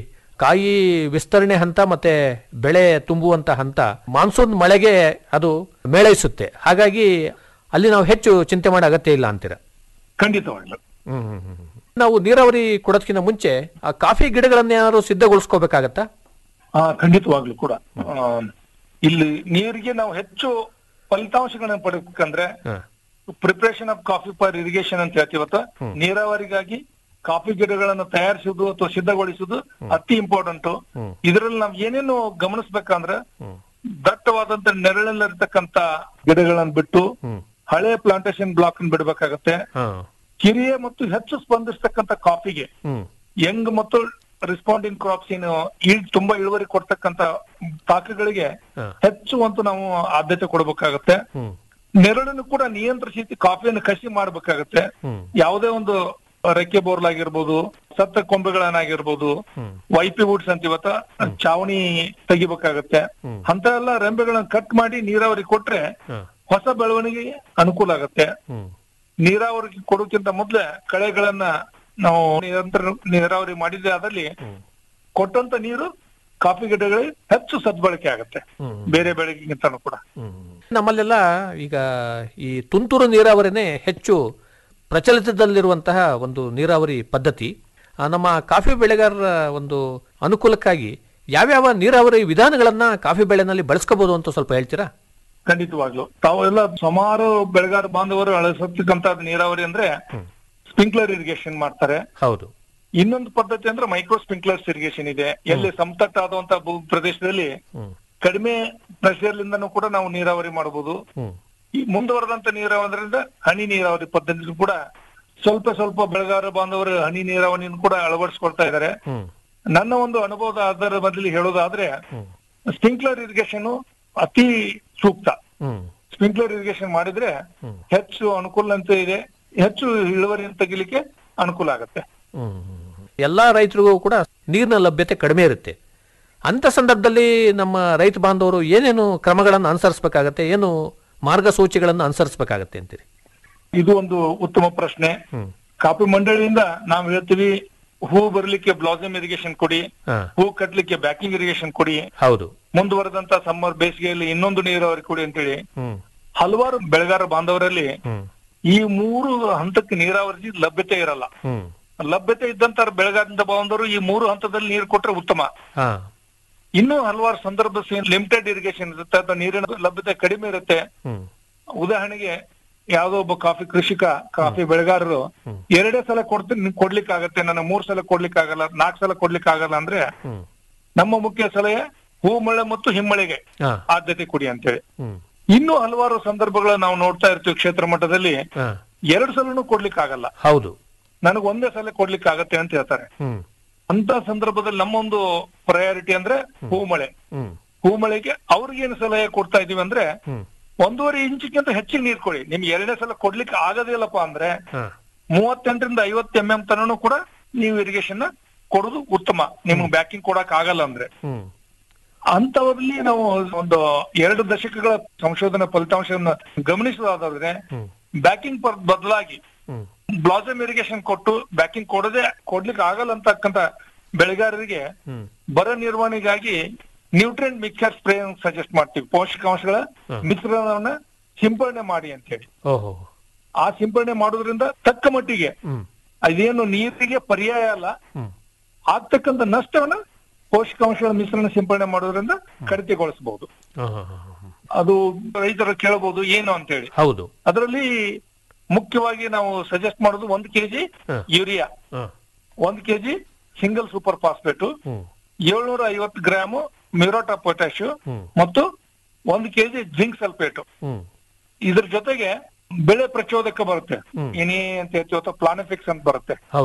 ಕಾಯಿ ವಿಸ್ತರಣೆ ಹಂತ ಮತ್ತೆ ಬೆಳೆ ತುಂಬುವಂತ ಹಂತ ಮಾನ್ಸೂನ್ ಮಳೆಗೆ ಅದು ಮೇಳೈಸುತ್ತೆ ಹಾಗಾಗಿ ಅಲ್ಲಿ ನಾವು ಹೆಚ್ಚು ಚಿಂತೆ ಮಾಡೋ ಅಗತ್ಯ ಇಲ್ಲ ಅಂತೀರ ಖಂಡಿತವಾಗ್ಲು ಹ್ಮ್ ಹ್ಮ್, ಹ್ಮ್. ನಾವು ನೀರಾವರಿ ಕೊಡೋದಕ್ಕಿಂತ ಮುಂಚೆ ಆ ಕಾಫಿ ಗಿಡಗಳನ್ನ ಏನಾದ್ರು ಸಿದ್ಧಗೊಳಿಸ್ಕೋಬೇಕಾಗತ್ತಾ ಆ ಖಂಡಿತವಾಗ್ಲು ಕೂಡ ಆ, ಇಲ್ಲಿ ನೀರಿಗೆ ನಾವು ಹೆಚ್ಚು ಫಲಿತಾಂಶಗಳನ್ನ ಪಡಿಬೇಕಂದ್ರೆ ಹ. Preparation of coffee for irrigation ಅಂತ ಹೇಳ್ತೀವತ್ತ ನೀರಾವರಿಗಾಗಿ ಕಾಫಿ ಗಿಡಗಳನ್ನು ತಯಾರಿಸುವುದು ಅಥವಾ ಸಿದ್ಧಗೊಳಿಸುವುದು ಅತಿ ಇಂಪಾರ್ಟೆಂಟ್ ಹ್ಮ್. ಇದರಲ್ಲಿ ನಾವ್ ಏನೇನು ಗಮನಿಸ್ಬೇಕಂದ್ರೆ ಹ್ಮ್ ದಟ್ಟವಾದಂತ ನೆರಳಲ್ಲಿರ್ತಕ್ಕಂತ ಗಿಡಗಳನ್ನ ಬಿಟ್ಟು ಹ್ಮ್ ಹಳೆ ಪ್ಲಾಂಟೇಶನ್ ಬ್ಲಾಕ್ ಬಿಡ್ಬೇಕಾಗತ್ತೆ ಹಾ ಕಿರಿಯ ಮತ್ತು ಹೆಚ್ಚು ಸ್ಪಂದಿಸ್ತಕ್ಕಂತ ಕಾಫಿಗೆ ಹ್ಮ್ ಯಂಗ್ ಮತ್ತು ರೆಸ್ಪಾಂಡಿಂಗ್ ಕ್ರಾಪ್ಸ್ ಏನು ಇಳ್ ತುಂಬಾ ಇಳುವರಿ ಕೊಡ್ತಕ್ಕಂತ ಪಾಕಗಳಿಗೆ ಹಾ. ಹೆಚ್ಚು ಅಂತ ನಾವು ಆದ್ಯತೆ ಕೊಡಬೇಕಾಗತ್ತೆ ಹ್ಮ್ ನೆರಳನ್ನು ಕೂಡ ನಿಯಂತ್ರಿಸಿ ಕಾಫಿಯನ್ನು ಕಸಿ ಮಾಡ್ಬೇಕಾಗತ್ತೆ ಹ್ಮ್ ಯಾವುದೇ ಒಂದು ರೆಕ್ಕೆ ಬೋರ್ಲ್ ಆಗಿರ್ಬೋದು ಸತ್ತ ಕೊಂಬೆಗಳನ್ನಾಗಿರ್ಬೋದು ಹ್ಮ್ ವೈಪಿ ವುಡ್ಸ್ ಅಂತ ಇವತ್ತ ಚಾವಣಿ ತೆಗಿಬೇಕಾಗತ್ತೆ ಹ್ಮ್. ಅಂತ ಎಲ್ಲ ರೆಂಬೆಗಳನ್ನ ಕಟ್ ಮಾಡಿ ನೀರಾವರಿ ಕೊಟ್ರೆ ಹಾ ಹೊಸ ಬೆಳವಣಿಗೆಗೆ ಅನುಕೂಲ ಆಗತ್ತೆ ಹ್ಮ್ ನೀರಾವರಿ ಕೊಡೋಕ್ಕಿಂತ ಮೊದ್ಲೇ ಕಳೆಗಳನ್ನ ನಾವು ನಿರಂತರ ನೀರಾವರಿ ಮಾಡಿದ್ರೆ ಅದಲ್ಲಿ ಹ್ಮ್ ಕೊಟ್ಟಂತ ನೀರು ಕಾಫಿ ಗಿಡಗಳಿಗೆ ಹೆಚ್ಚು ಸದ್ಬಳಕೆ ಆಗತ್ತೆ ಹ್ಮ್ ಬೇರೆ ಬೆಳೆಗಿಂತನೂ ಕೂಡ ಹ್ಮ್. ನಮ್ಮಲ್ಲೆಲ್ಲ ಈಗ ಈ ತುಂತುರು ನೀರಾವರಿನೇ ಹೆಚ್ಚು ಪ್ರಚಲಿತದಲ್ಲಿರುವಂತಹ ಒಂದು ನೀರಾವರಿ ಪದ್ಧತಿ ಆ, ನಮ್ಮ ಕಾಫಿ ಬೆಳೆಗಾರರ ಒಂದು ಅನುಕೂಲಕ್ಕಾಗಿ ಯಾವ್ಯಾವ ನೀರಾವರಿ ವಿಧಾನಗಳನ್ನ ಕಾಫಿ ಬೆಳೆನಲ್ಲಿ ಬಳಸ್ಕೋಬಹುದು ಅಂತ ಸ್ವಲ್ಪ ಹೇಳ್ತೀರಾ ಖಂಡಿತವಾಗ್ಲು ತಾವೆಲ್ಲ ಸುಮಾರು ಬೆಳೆಗಾರ ಬಾಂಧವರು ಅಳಿಸತಕ್ಕಂತ ನೀರಾವರಿ ಅಂದ್ರೆ ಸ್ಪ್ರಿಂಕ್ಲರ್ ಇರಿಗೇಷನ್ ಮಾಡ್ತಾರೆ ಹೌದು ಇನ್ನೊಂದು ಪದ್ಧತಿ ಅಂದ್ರೆ ಮೈಕ್ರೋ ಸ್ಪ್ರಿಂಕ್ಲರ್ಸ್ ಇರಿಗೇಷನ್ ಇದೆ ಎಲ್ಲಿ ಸಮತಟ್ಟಾದಂತ ಭೂ ಪ್ರದೇಶದಲ್ಲಿ ಹ್ಮ್ ಕಡಿಮೆ ಪ್ರೆಷರ್ ಲಿಂದನೂ ಕೂಡ ನಾವು ನೀರಾವರಿ ಮಾಡಬಹುದು ಹ್ಮ್ ಈ ಮುಂದುವರೆದಂತ ನೀರಾವರಿಯಿಂದ ಹನಿ ನೀರಾವರಿ ಪದ್ಧತಿ ಕೂಡ ಸ್ವಲ್ಪ ಸ್ವಲ್ಪ ಬೆಳೆಗಾರ ಬಾಂಧವರು ಹನಿ ನೀರಾವರಿಯನ್ನು ಕೂಡ ಅಳವಡಿಸ್ಕೊಳ್ತಾ ಇದ್ದಾರೆ ಹ್ಮ್ ನನ್ನ ಒಂದು ಅನುಭವದ ಆಧಾರ ಬದಲಿ ಹೇಳೋದಾದ್ರೆ ಹ್ಮ್ ಸ್ಪ್ರಿಂಕ್ಲರ್ ಇರಿಗೇಷನ್ ಅತಿ ಸೂಕ್ತ ಹ್ಮ್ ಸ್ಪ್ರಿಂಕ್ಲರ್ ಇರಿಗೇಷನ್ ಮಾಡಿದ್ರೆ ಹ್ಮ್. ಹೆಚ್ಚು ಅನುಕೂಲ ಅಂತ ಇದೆ ಹೆಚ್ಚು ಇಳುವರಿಯನ್ನು ತೆಗಿಲಿಕ್ಕೆ ಅನುಕೂಲ ಆಗುತ್ತೆ ಹ್ಮ್. ಎಲ್ಲಾ ರೈತರಿಗೂ ಕೂಡ ನೀರಿನ ಲಭ್ಯತೆ ಕಡಿಮೆ ಇರುತ್ತೆ ಅಂತ ಸಂದರ್ಭದಲ್ಲಿ ನಮ್ಮ ರೈತ ಬಾಂಧವರು ಏನೇನು ಕ್ರಮಗಳನ್ನು ಅನುಸರಿಸಬೇಕಾಗತ್ತೆ ಏನು ಮಾರ್ಗಸೂಚಿಗಳನ್ನು ಅನುಸರಿಸಬೇಕಾಗತ್ತೆ ಅಂತೀರಿ ಇದು ಒಂದು ಉತ್ತಮ ಪ್ರಶ್ನೆ ಹ್ಮ್ ಕಾಫಿ ಮಂಡಳಿಯಿಂದ ನಾವು ಹೇಳ್ತೀವಿ ಹೂ ಬರ್ಲಿಕ್ಕೆ ಬ್ಲಾಸಮ್ ಇರಿಗೇಷನ್ ಕೊಡಿ ಹಾ ಹೂ ಕಟ್ಲಿಕ್ಕೆ ಬ್ಯಾಕಿಂಗ್ ಇರಿಗೇಷನ್ ಕೊಡಿ ಹೌದು ಮುಂದುವರೆದಂತ ಸಮ್ಮರ್ ಬೇಸಿಗೆಯಲ್ಲಿ ಇನ್ನೊಂದು ನೀರಾವರಿ ಕೊಡಿ ಅಂತೇಳಿ ಹ್ಮ್ ಹಲವಾರು ಬೆಳೆಗಾರ ಬಾಂಧವರಲ್ಲಿ ಹ್ಮ್ ಈ ಮೂರು ಹಂತಕ್ಕೆ ನೀರಾವರಿ ಲಭ್ಯತೆ ಇರಲ್ಲ ಹ್ಮ್ ಲಭ್ಯತೆ ಇದ್ದಂತ ಬೆಳೆಗಾರದಿಂದ ಬಾಂಧವರು ಈ ಮೂರು ಹಂತದಲ್ಲಿ ನೀರು ಕೊಟ್ರೆ ಉತ್ತಮ ಹಾ ಇನ್ನೂ ಹಲವಾರು ಸಂದರ್ಭ ಲಿಮಿಟೆಡ್ ಇರಿಗೇಷನ್ ಇರುತ್ತೆ ಅಥವಾ ನೀರಿನ ಲಭ್ಯತೆ ಕಡಿಮೆ ಇರುತ್ತೆ ಹ್ಮ್ ಉದಾಹರಣೆಗೆ ಯಾವ್ದೋ ಒಬ್ಬ ಕಾಫಿ ಕೃಷಿಕ ಕಾಫಿ ಬೆಳೆಗಾರರು ಹ್ಮ್. ಎರಡೇ ಸಲ ಕೊಡ್ತೀನಿ ಕೊಡ್ಲಿಕ್ಕೆ ಆಗತ್ತೆ ನನ್ನ ಮೂರ್ ಸಲ ಕೊಡ್ಲಿಕ್ಕೆ ಆಗಲ್ಲ ನಾಲ್ಕು ಸಲ ಕೊಡ್ಲಿಕ್ಕೆ ಆಗಲ್ಲ ಅಂದ್ರೆ ಹ್ಮ್ ನಮ್ಮ ಮುಖ್ಯ ಸಲಹೆ ಹೂ ಮಳೆ ಮತ್ತು ಹಿಮ್ಮಳೆಗೆ ಹಾ ಆದ್ಯತೆ ಕೊಡಿ ಅಂತೇಳಿ ಹ್ಮ್ ಇನ್ನೂ ಹಲವಾರು ಸಂದರ್ಭಗಳ ನಾವು ನೋಡ್ತಾ ಇರ್ತೀವಿ ಕ್ಷೇತ್ರ ಮಟ್ಟದಲ್ಲಿ ಹಾ ಎರಡು ಸಲನು ಕೊಡ್ಲಿಕ್ಕೆ ಆಗಲ್ಲ ಹೌದು ನನಗೆ ಒಂದೇ ಸಲ ಕೊಡ್ಲಿಕ್ಕೆ ಆಗತ್ತೆ ಅಂತ ಹೇಳ್ತಾರೆ ಹ್ಮ್ ಅಂತ ಸಂದರ್ಭದಲ್ಲಿ ನಮ್ಮೊಂದು ಪ್ರಯಾರಿಟಿ ಅಂದ್ರೆ ಹೂ ಮಳೆ ಹ್ಮ್ ಹೂ ಮಳೆಗೆ ಅವ್ರಿಗೇನು ಸಲಹೆ ಕೊಡ್ತಾ ಇದೀವಿ ಅಂದ್ರೆ ಹ್ಮ್ ಒಂದೂವರೆ ಇಂಚಿಗಿಂತ ಹೆಚ್ಚಿಗೆ ನೀರ್ ಕೊಡಿ ನಿಮ್ಗೆ ಎರಡನೇ ಸಲ ಕೊಡ್ಲಿಕ್ಕೆ ಆಗೋದಿಲ್ಲಪ್ಪ ಅಂದ್ರೆ ಹಾ ಮೂವತ್ತೆಂಟರಿಂದ ಐವತ್ತು ಎಂ ಎಂ ತನನು ಕೂಡ ನೀವು ಇರಿಗೇಷನ್ ಕೊಡೋದು ಉತ್ತಮ ನಿಮ್ಗೆ ಬ್ಯಾಕಿಂಗ್ ಕೊಡಕ್ ಆಗಲ್ಲ ಅಂದ್ರೆ ಹ್ಮ್ ಅಂತವರಲ್ಲಿ ನಾವು ಒಂದು ಎರಡು ದಶಕಗಳ ಸಂಶೋಧನಾ ಫಲಿತಾಂಶವನ್ನ ಗಮನಿಸೋದಾದ್ರೆ ಹ್ಮ್ ಬ್ಯಾಕಿಂಗ್ ಬದಲಾಗಿ ಹ್ಮ್ ಬ್ಲಾಸಮ್ ಇರಿಗೇಷನ್ ಕೊಟ್ಟು ಬ್ಯಾಕಿಂಗ್ ಕೊಡದೆ ಕೊಡ್ಲಿಕ್ಕೆ ಆಗಲ್ಲ ಅಂತಕ್ಕಂತ ಬೆಳೆಗಾರರಿಗೆ ಹ್ಮ್ ಬರ ನಿರ್ವಹಣೆಗಾಗಿ ನ್ಯೂಟ್ರಿಯೆಂಟ್ ಮಿಕ್ಸರ್ ಸ್ಪ್ರೇ ಸಜೆಸ್ಟ್ ಮಾಡ್ತೀವಿ ಪೋಷಕಾಂಶಗಳ ಹ್ಮ್. ಮಿಶ್ರಣವನ್ನ ಸಿಂಪಡಣೆ ಮಾಡಿ ಅಂತೇಳಿ ಓಹೋ ಆ ಸಿಂಪಡಣೆ ಮಾಡೋದ್ರಿಂದ ತಕ್ಕ ಮಟ್ಟಿಗೆ ಹ್ಮ್ ಅದೇನು ನೀರಿಗೆ ಪರ್ಯಾಯ ಅಲ್ಲ ಹ್ಮ್ ಆಗ್ತಕ್ಕಂಥ ನಷ್ಟವನ್ನ ಪೋಷಕಾಂಶಗಳ ಮಿಶ್ರಣ ಸಿಂಪಡಣೆ ಮಾಡೋದ್ರಿಂದ ಕಡಿತಗೊಳಿಸಬಹುದು ಹಾ, ಹಾ, ಹಾ, ಹಾ. ಅದು ರೈತರು ಕೇಳಬಹುದು ಏನು ಅಂತೇಳಿ ಹೌದು ಅದರಲ್ಲಿ ಮುಖ್ಯವಾಗಿ ನಾವು ಸಜೆಸ್ಟ್ ಮಾಡೋದು ಒಂದು ಕೆಜಿ ಹ. ಯೂರಿಯಾ ಹಾ ಒಂದು ಕೆಜಿ ಸಿಂಗಲ್ ಸೂಪರ್ ಫಾಸ್ಫೇಟ್ ಹ್ಮ್ ಏಳ್ನೂರ ಐವತ್ತು ಗ್ರಾಮ್ ಮ್ಯೂರೋಟಾ ಪೊಟ್ಯಾಶ್ ಹ್ಮ್ ಮತ್ತು ಒಂದು ಕೆಜಿ ಜಿಂಕ್ ಸಲ್ಫೇಟ್ ಹ್ಮ್ ಇದ್ರ ಜೊತೆಗೆ ಬೆಳೆ ಪ್ರಚೋದಕ ಬರುತ್ತೆ ಹ್ಮ್. ಇನಿ ಅಂತ ಹೇಳ್ತೀವಿ ಅಥವಾ ಪ್ಲಾನಿಫಿಕ್ಸ್ ಅಂತ ಬರುತ್ತೆ ಹೌದು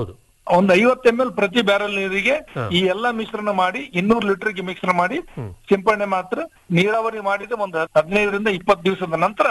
ಒಂದು ಐವತ್ತು ಎಂ ಎಲ್ ಪ್ರತಿ ಬ್ಯಾರಲ್ ನೀರಿಗೆ ಈ ಎಲ್ಲಾ ಮಿಶ್ರಣ ಮಾಡಿ ಇನ್ನೂರು ಲೀಟರ್ಗೆ ಮಿಶ್ರಣ ಮಾಡಿ ಸಿಂಪಡಣೆ ಮಾತ್ರ ನೀರಾವರಿ ಮಾಡಿದ ಒಂದು ಹದಿನೈದರಿಂದ ಇಪ್ಪತ್ತು ದಿವಸದ ನಂತರ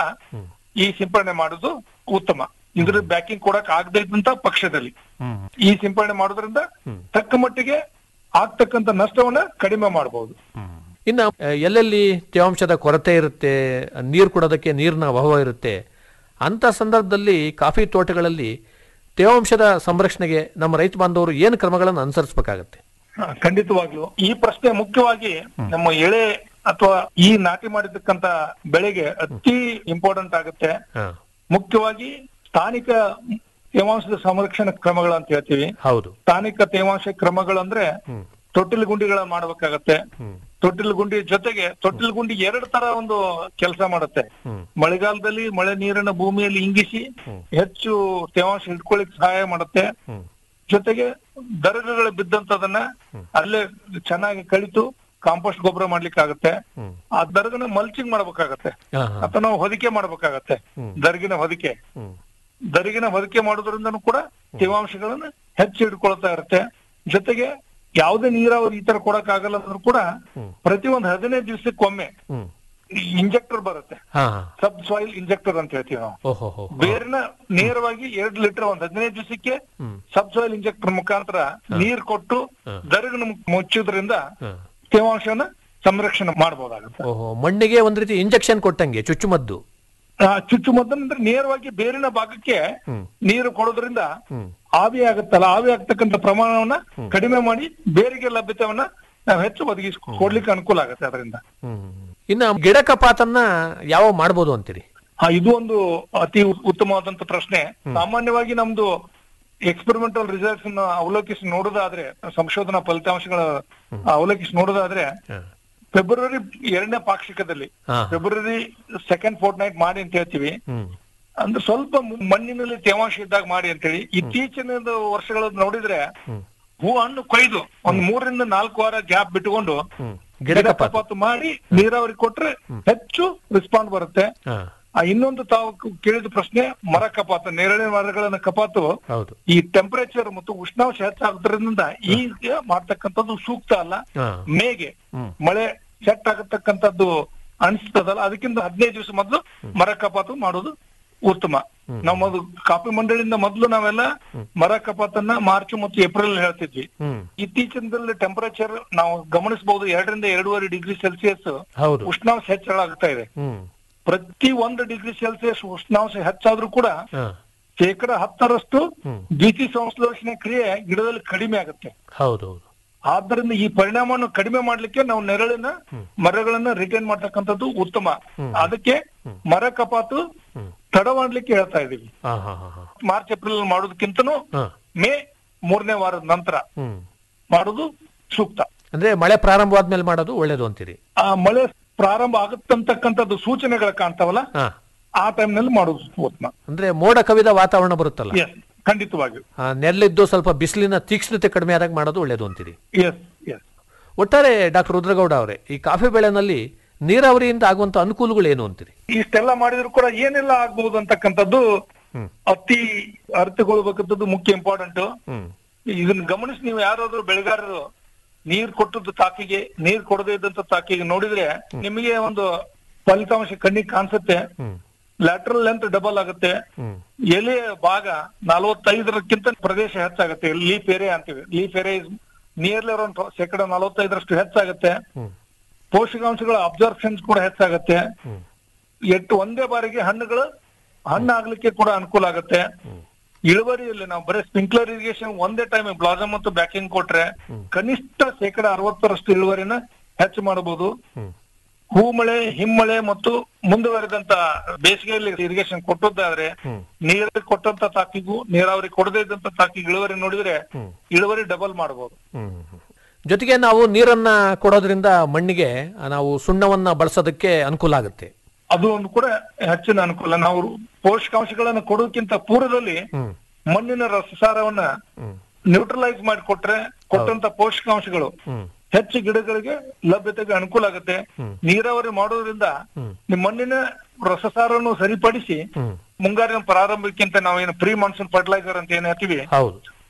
ಈ ಸಿಂಪಡಣೆ ಮಾಡುದು ಉತ್ತಮ ಇದ್ರ ಬ್ಯಾಕಿಂಗ್ ಕೊಡಕ್ ಆಗದೇ ಇದ್ದಂತ ಪಕ್ಷದಲ್ಲಿ ಹ್ಮ್ ಈ ಸಿಂಪಡಣೆ ಮಾಡೋದ್ರಿಂದ ತಕ್ಕ ಮಟ್ಟಿಗೆ ಆಗ್ತಕ್ಕಂತ ನಷ್ಟವನ್ನ ಕಡಿಮೆ ಮಾಡಬಹುದು ಇನ್ನು ಆ, ಎಲ್ಲೆಲ್ಲಿ ತೇವಾಂಶದ ಕೊರತೆ ಇರುತ್ತೆ ನೀರು ಕೊಡೋದಕ್ಕೆ ನೀರಿನ ಅಭಾವ ಇರುತ್ತೆ ಅಂತ ಸಂದರ್ಭದಲ್ಲಿ ಕಾಫಿ ತೋಟಗಳಲ್ಲಿ ತೇವಾಂಶದ ಸಂರಕ್ಷಣೆಗೆ ನಮ್ಮ ರೈತ ಬಾಂಧವರು ಏನು ಕ್ರಮಗಳನ್ನು ಅನುಸರಿಸಬೇಕಾಗತ್ತೆ ಹಾ, ಖಂಡಿತವಾಗ್ಲು ಈ ಪ್ರಶ್ನೆ ಮುಖ್ಯವಾಗಿ ನಮ್ಮ ಎಳೆ ಅಥವಾ ಈ ನಾಟಿ ಮಾಡಿರ್ತಕ್ಕಂತ ಬೆಳೆಗೆ ಅತಿ ಇಂಪಾರ್ಟೆಂಟ್ ಆಗುತ್ತೆ ಹಾ ಮುಖ್ಯವಾಗಿ ಸ್ಥಾನಿಕ ತೇವಾಂಶದ ಸಂರಕ್ಷಣಾ ಕ್ರಮಗಳು ಅಂತ ಹೇಳ್ತೀವಿ ಹೌದು ಸ್ಥಾನಿಕ ತೇವಾಂಶ ಕ್ರಮಗಳಂದ್ರೆ ತೊಟ್ಟಿಲು ಗುಂಡಿಗಳ ಮಾಡ್ಬೇಕಾಗತ್ತೆ ಹ್ಮ್ ತೊಟ್ಟಿಲು ಗುಂಡಿ ಜೊತೆಗೆ ತೊಟ್ಟಿಲು ಗುಂಡಿ ಎರಡು ತರ ಒಂದು ಕೆಲಸ ಮಾಡುತ್ತೆ ಹ್ಮ್ ಮಳೆಗಾಲದಲ್ಲಿ ಮಳೆ ನೀರನ್ನ ಭೂಮಿಯಲ್ಲಿ ಇಂಗಿಸಿ ಹೆಚ್ಚು ತೇವಾಂಶ ಹಿಡ್ಕೊಳ್ಳಿಕ್ ಸಹಾಯ ಮಾಡುತ್ತೆ ಹ್ಮ್ ಜೊತೆಗೆ ದರಗಗಳು ಬಿದ್ದಂತದನ್ನ ಅಲ್ಲೇ ಚೆನ್ನಾಗಿ ಕಳಿತು ಕಾಂಪೋಸ್ಟ್ ಗೊಬ್ಬರ ಮಾಡ್ಲಿಕ್ಕೆ ಆಗುತ್ತೆ ಹ್ಮ್ ಆ ದರ್ಗನ ಮಲ್ಚಿಂಗ್ ಮಾಡ್ಬೇಕಾಗತ್ತೆ ಹಾ ಹಾ ಅಥವಾ ನಾವು ಹೊದಿಕೆ ಮಾಡ್ಬೇಕಾಗತ್ತೆ ಹ್ಮ್. ದರ್ಗಿನ ಹೊದಿಕೆ ಹ್ಮ್ ದರಿಗಿನ ಹೊದಿಕೆ ಮಾಡೋದ್ರಿಂದನೂ ಕೂಡ ತೇವಾಂಶಗಳನ್ನ ಹೆಚ್ಚು ಹಿಡ್ಕೊಳ್ತಾ ಇರುತ್ತೆ ಜೊತೆಗೆ ಯಾವುದೇ ನೀರಾವರಿ ಈ ತರ ಕೊಡಕ್ ಆಗಲ್ಲ ಅಂದ್ರೂ ಕೂಡ ಪ್ರತಿ ಒಂದ್ ಹದಿನೈದು ದಿವಸಕ್ಕೊಮ್ಮೆ ಹ್ಮ್ ಇಂಜೆಕ್ಟರ್ ಬರುತ್ತೆ ಹಾ ಹಾ ಸಬ್ ಸಾಯಿಲ್ ಇಂಜೆಕ್ಟರ್ ಅಂತ ಹೇಳ್ತೀವಿ ನಾವು ಓಹೋ ಹೋ ಬೇರಿನ ನೇರವಾಗಿ ಎರಡು ಲೀಟರ್ ಒಂದ್ ಹದಿನೈದು ದಿವಸಕ್ಕೆ ಹ್ಮ್ ಸಬ್ ಸಾಯಿಲ್ ಇಂಜೆಕ್ಟರ್ ಮುಖಾಂತರ ನೀರ್ ಕೊಟ್ಟು ದರಗನ ಮುಚ್ಚೋದ್ರಿಂದ ಹಾ ತೇವಾಂಶನ ಸಂರಕ್ಷಣೆ ಮಾಡಬಹುದಾಗುತ್ತೆ ಓಹೋ ಮಣ್ಣಿಗೆ ಒಂದ್ ರೀತಿ ಇಂಜೆಕ್ಷನ್ ಕೊಟ್ಟಂಗೆ ಚುಚ್ಚುಮದ್ದು ಆ ಚುಚ್ಚುಮದ್ದು ಅಂದ್ರೆ ನೇರವಾಗಿ ಬೇರಿನ ಭಾಗಕ್ಕೆ ಹ್ಮ್ ನೀರು ಕೊಡೋದ್ರಿಂದ ಹ್ಮ್ ಆವಿ ಆಗುತ್ತಲ್ಲ ಆವಿ ಆಗ್ತಕ್ಕಂಥ ಪ್ರಮಾಣವನ್ನ ಕಡಿಮೆ ಮಾಡಿ ಬೇರಿಗೆ ಲಭ್ಯತೆಯನ್ನ ನಾವು ಹೆಚ್ಚು ಒದಗಿಸಿ ಕೊಡ್ಲಿಕ್ಕೆ ಅನುಕೂಲ ಆಗುತ್ತೆ ಅದರಿಂದ ಹ್ಮ್ ಇನ್ನು ಗಿಡ ಕಪಾತನ್ನ ಯಾವ ಮಾಡ್ಬೋದು ಅಂತೀರಿ ಆ, ಇದು ಒಂದು ಅತಿ ಉ- ಉತ್ತಮವಾದಂತ ಪ್ರಶ್ನೆ ಸಾಮಾನ್ಯವಾಗಿ ನಮ್ದು ಎಕ್ಸ್ಪೆರಿಮೆಂಟಲ್ ರಿಸಲ್ಟ್ಸ್ ಅವಲೋಕಿಸಿ ನೋಡೋದಾದ್ರೆ ಸಂಶೋಧನಾ ಫಲಿತಾಂಶಗಳ ಅವಲೋಕಿಸಿ ನೋಡೋದಾದ್ರೆ ಹಾ ಫೆಬ್ರವರಿ ಎರಡನೇ ಪಾಕ್ಷಿಕದಲ್ಲಿ ಹಾ. ಫೆಬ್ರವರಿ ಸೆಕೆಂಡ್ ಫೋರ್ಟ್ ನೈಟ್ ಮಾಡಿ ಅಂತ ಹೇಳ್ತೀವಿ ಹ್ಮ್ ಅಂದ್ರೆ ಸ್ವಲ್ಪ ಮು- ಮಣ್ಣಿನಲ್ಲಿ ತೇವಾಂಶ ಇದ್ದಾಗ ಮಾಡಿ ಅಂತೇಳಿ ಇತ್ತೀಚಿನ ವರ್ಷಗಳು ನೋಡಿದ್ರೆ ಹ್ಮ್ ಹೂ ಹಣ್ಣು ಕೊಯ್ದು ಒಂದ್ ಮೂರರಿಂದ ನಾಲ್ಕು ವಾರ ಗ್ಯಾಪ್ ಬಿಟ್ಕೊಂಡು ಹ್ಮ್ ಗಿಡ ಗಿಡ ಕಪಾತ ಕಪಾತು ಮಾಡಿ ನೀರಾವರಿ ಕೊಟ್ರೆ ಹೆಚ್ಚು ರೆಸ್ಪಾಂಡ್ ಬರುತ್ತೆ ಹಾ ಆ ಇನ್ನೊಂದು ತಾವು ಕ- ಕೇಳಿದ ಪ್ರಶ್ನೆ ಮರ ಕಪಾತು ನೇರಳೆ ಮರಗಳನ್ನ ಕಪಾತು ಹೌದು ಈ ಟೆಂಪರೇಚರ್ ಮತ್ತು ಉಷ್ಣಾಂಶ ಹೆಚ್ಚಾಗೋದ್ರಿಂದ ಈಗ ಮಾಡ್ತಕ್ಕಂಥದ್ದು ಸೂಕ್ತ ಅಲ್ಲ ಹಾ ಮೇಗೆ ಹ್ಮ್ ಮಳೆ ಸೆಟ್ ಆಗತಕ್ಕಂಥದ್ದು ಅನಿಸ್ತದಲ್ಲ ಅದಕ್ಕಿಂತ ಹದಿನೈದು ದಿವಸ ಮೊದಲು ಮರ ಕಪಾತು ಮಾಡೋದು ಉತ್ತಮ ನಾವು ಮೊದಲು ಕಾಫಿ ಮಂಡಳಿಯಿಂದ ಮೊದಲು ನಾವೆಲ್ಲ ಮರ ಕಪಾತನ್ನ ಮಾರ್ಚ್ ಮತ್ತು ಏಪ್ರಿಲ್ ಹೇಳ್ತಿದ್ವಿ ಹ್ಮ್ ಇತ್ತೀಚಿನದಲ್ಲಿ ಟೆಂಪರೇಚರ್ ನಾವು ಗಮನಿಸಬಹುದು ಎರಡರಿಂದ ಎರಡೂವರೆ ಡಿಗ್ರಿ ಸೆಲ್ಸಿಯಸ್ ಹೌದು ಉಷ್ಣಾಂಶ ಹೆಚ್ಚಳ ಆಗ್ತಾ ಇದೆ ಹ್ಮ್ ಪ್ರತಿ ಒಂದು ಡಿಗ್ರಿ ಸೆಲ್ಸಿಯಸ್ ಉಷ್ಣಾಂಶ ಹೆಚ್ಚಾದ್ರೂ ಕೂಡ ಹಾ ಶೇಕಡ ಹತ್ತರಷ್ಟು ಹ್ಮ್. ದ್ವಿತೀಯ ಸಂಶ್ಲೇಷಣೆ ಕ್ರಿಯೆ ಗಿಡದಲ್ಲಿ ಕಡಿಮೆ ಆಗುತ್ತೆ ಹೌದು ಹೌದು ಆದ್ದರಿಂದ ಈ ಪರಿಣಾಮವನ್ನು ಕಡಿಮೆ ಮಾಡ್ಲಿಕ್ಕೆ ನಾವು ನೆರಳಿನ ಮರಗಳನ್ನ ರಿಟೈನ್ ಮಾಡ್ತಕ್ಕಂಥದ್ದು ಉತ್ತಮ ಅದಕ್ಕೆ ಮರ ಕಪಾತು ಹ್ಮ್ ತಡ ಮಾಡ್ಲಿಕ್ಕೆ ಹೇಳ್ತಾ ಇದೀವಿ ಹಾ ಹಾ ಹಾ ಹಾ ಮಾರ್ಚ್ ಏಪ್ರಿಲ್ ಮಾಡೋದಕ್ಕಿಂತನೂ ಹಾ ಮೇ ಮೂರನೇ ವಾರದ ನಂತರ ಹ್ಮ್ ಮಾಡೋದು ಸೂಕ್ತ ಅಂದ್ರೆ ಮಳೆ ಪ್ರಾರಂಭವಾದ್ಮೇಲೆ ಮಾಡೋದು ಒಳ್ಳೇದು ಅಂತೀರಿ ಆ ಮಳೆ ಪ್ರಾರಂಭ ಆಗುತ್ತಂತಕ್ಕಂಥದ್ದು ಸೂಚನೆಗಳು ಕಾಣ್ತಾವಲ್ಲ ಹಾ ಆ ಟೈಮ್ನಲ್ಲಿ ಮಾಡೋದು ಉತ್ತಮ ಅಂದ್ರೆ ಮೋಡ ಕವಿದ ವಾತಾವರಣ ಬರುತ್ತಲ್ಲ ಎಸ್ ಖಂಡಿತವಾಗಿಯೂ ಆ, ನೆರಳಿದ್ದು ಸ್ವಲ್ಪ ಬಿಸಿಲಿನ ತೀಕ್ಷ್ಣತೆ ಕಡಿಮೆ ಆದಾಗ ಮಾಡೋದು ಒಳ್ಳೇದು ಅಂತೀರಿ ಎಸ್ ಎಸ್ ಒಟ್ಟಾರೆ ಡಾಕ್ಟರ್ ರುದ್ರಗೌಡ ಅವರೇ ಈ ಕಾಫಿ ಬೆಳೆನಲ್ಲಿ ನೀರಾವರಿಯಿಂದ ಆಗುವಂತ ಅನುಕೂಲಗಳು ಏನು ಅಂತೀರಿ ಇಷ್ಟೆಲ್ಲ ಮಾಡಿದ್ರು ಕೂಡ ಏನೆಲ್ಲ ಆಗ್ಬಹುದು ಅಂತಕ್ಕಂಥದ್ದು ಹ್ಮ್ ಅತಿ ಅರ್ಥಗೊಳ್ಬೇಕಂತದ್ದು ಮುಖ್ಯ ಇಂಪಾರ್ಟೆಂಟ್ ಹ್ಮ್ ಇದನ್ನ ಗಮನಿಸಿ ನೀವು ಯಾರಾದ್ರೂ ಬೆಳೆಗಾರರು ನೀರ್ ಕೊಟ್ಟದ್ದು ತಾಕಿಗೆ ನೀರ್ ಕೊಡದೇ ಇದ್ದಂತ ತಾಕಿಗೆ ನೋಡಿದ್ರೆ ನಿಮಗೆ ಒಂದು ಫಲಿತಾಂಶ ಕಣ್ಣಿಗೆ ಕಾಣಿಸುತ್ತೆ ಹ್ಮ್ ಲ್ಯಾಟ್ರಲ್ ಲೆಂತ್ ಡಬಲ್ ಆಗುತ್ತೆ ಹ್ಮ್ ಎಲೆಯ ಭಾಗ ನಲವತ್ತೈದರಕ್ಕಿಂತ ಪ್ರದೇಶ ಹೆಚ್ಚಾಗುತ್ತೆ ಲೀಫ್ ಏರಿಯಾ ಅಂತೀವಿ ಲೀಫ್ ಏರಿಯಾ ನಿಯರ್ಲಿ ಅರೌಂಡ್ ಶೇಕಡ ನಲವತ್ತೈದರಷ್ಟು ಹೆಚ್ಚಾಗುತ್ತೆ ಹ್ಮ್ ಪೋಷಕಾಂಶಗಳ ಅಬ್ಸರ್ಪ್ಷನ್ಸ್ ಕೂಡ ಹೆಚ್ಚಾಗುತ್ತೆ ಹ್ಮ್ ಎಟ್ಟು ಒಂದೇ ಬಾರಿಗೆ ಹಣ್ಣುಗಳು ಹಣ್ಣಾಗ್ಲಿಕ್ಕೆ ಕೂಡ ಅನುಕೂಲ ಆಗುತ್ತೆ ಇಳುವರಿಯಲ್ಲಿ ನಾವು ಬರೀ ಸ್ಪ್ರಿಂಕ್ಲರ್ ಇರಿಗೇಷನ್ ಒಂದೇ ಟೈಮ್ ಬ್ಲಾಸಮ್ ಮತ್ತು ಬ್ಯಾಕಿಂಗ್ ಕೊಟ್ರೆ ಕನಿಷ್ಠ ಶೇಕಡ ಅರವತ್ತರಷ್ಟು ಇಳುವರಿನ ಹೆಚ್ಚು ಮಾಡಬಹುದು ಹ್ಮ್ ಹೂಮಳೆ ಹಿಮ್ಮಳೆ ಮತ್ತು ಮುಂದುವರೆದಂತ ಬೇಸಿಗೆಯಲ್ಲಿ ಇರಿಗೇಷನ್ ಕೊಟ್ಟದ್ದಾದ್ರೆ ಹ್ಮ್ ನೀರು ಕೊಟ್ಟಂತ ತಾಕಿಗೂ ನೀರಾವರಿ ಕೊಡದೇ ಇದ್ದಂತ ತಾಕಿಗೆ ಇಳುವರಿ ನೋಡಿದ್ರೆ ಹ್ಮ್. ಇಳುವರಿ ಡಬಲ್ ಮಾಡಬಹುದು ಹ್ಮ್ ಹ್ಮ್. ಜೊತೆಗೆ ನಾವು ನೀರನ್ನ ಕೊಡೋದ್ರಿಂದ ಮಣ್ಣಿಗೆ ಆ, ನಾವು ಸುಣ್ಣವನ್ನ ಬಳಸೋದಕ್ಕೆ ಅನುಕೂಲ ಆಗುತ್ತೆ ಅದು ಒಂದು ಕೂಡ ಹೆಚ್ಚಿನ ಅನುಕೂಲ ನಾವು ಪೋಷಕಾಂಶಗಳನ್ನ ಕೊಡೋದಕ್ಕಿಂತ ಪೂರ್ವದಲ್ಲಿ ಹ್ಮ್ ಮಣ್ಣಿನ ರಸಸಾರವನ್ನ ಹ್ಮ್ ನ್ಯೂಟ್ರಲೈಸ್ ಮಾಡಿ ಕೊಟ್ರೆ ಕೊಟ್ಟಂತ ಪೋಷಕಾಂಶಗಳು ಹ್ಮ್ ಹೆಚ್ಚು ಗಿಡಗಳಿಗೆ ಲಭ್ಯತೆಗೆ ಅನುಕೂಲ ಆಗುತ್ತೆ ನೀರಾವರಿ ಮಾಡೋದ್ರಿಂದ ಹ್ಮ್. ನಿಮ್ಮ ಮಣ್ಣಿನ ರಸಸಾರವನ್ನು ಸರಿಪಡಿಸಿ ಹ್ಮ್ ಮುಂಗಾರಿನ ಪ್ರಾರಂಭಕ್ಕಿಂತ ನಾವೇನು ಪ್ರೀ ಮಾನ್ಸೂನ್ ಫರ್ಟಿಲೈಸರ್ ಅಂತ ಏನ್ ಹೇಳ್ತೀವಿ ಹೌದು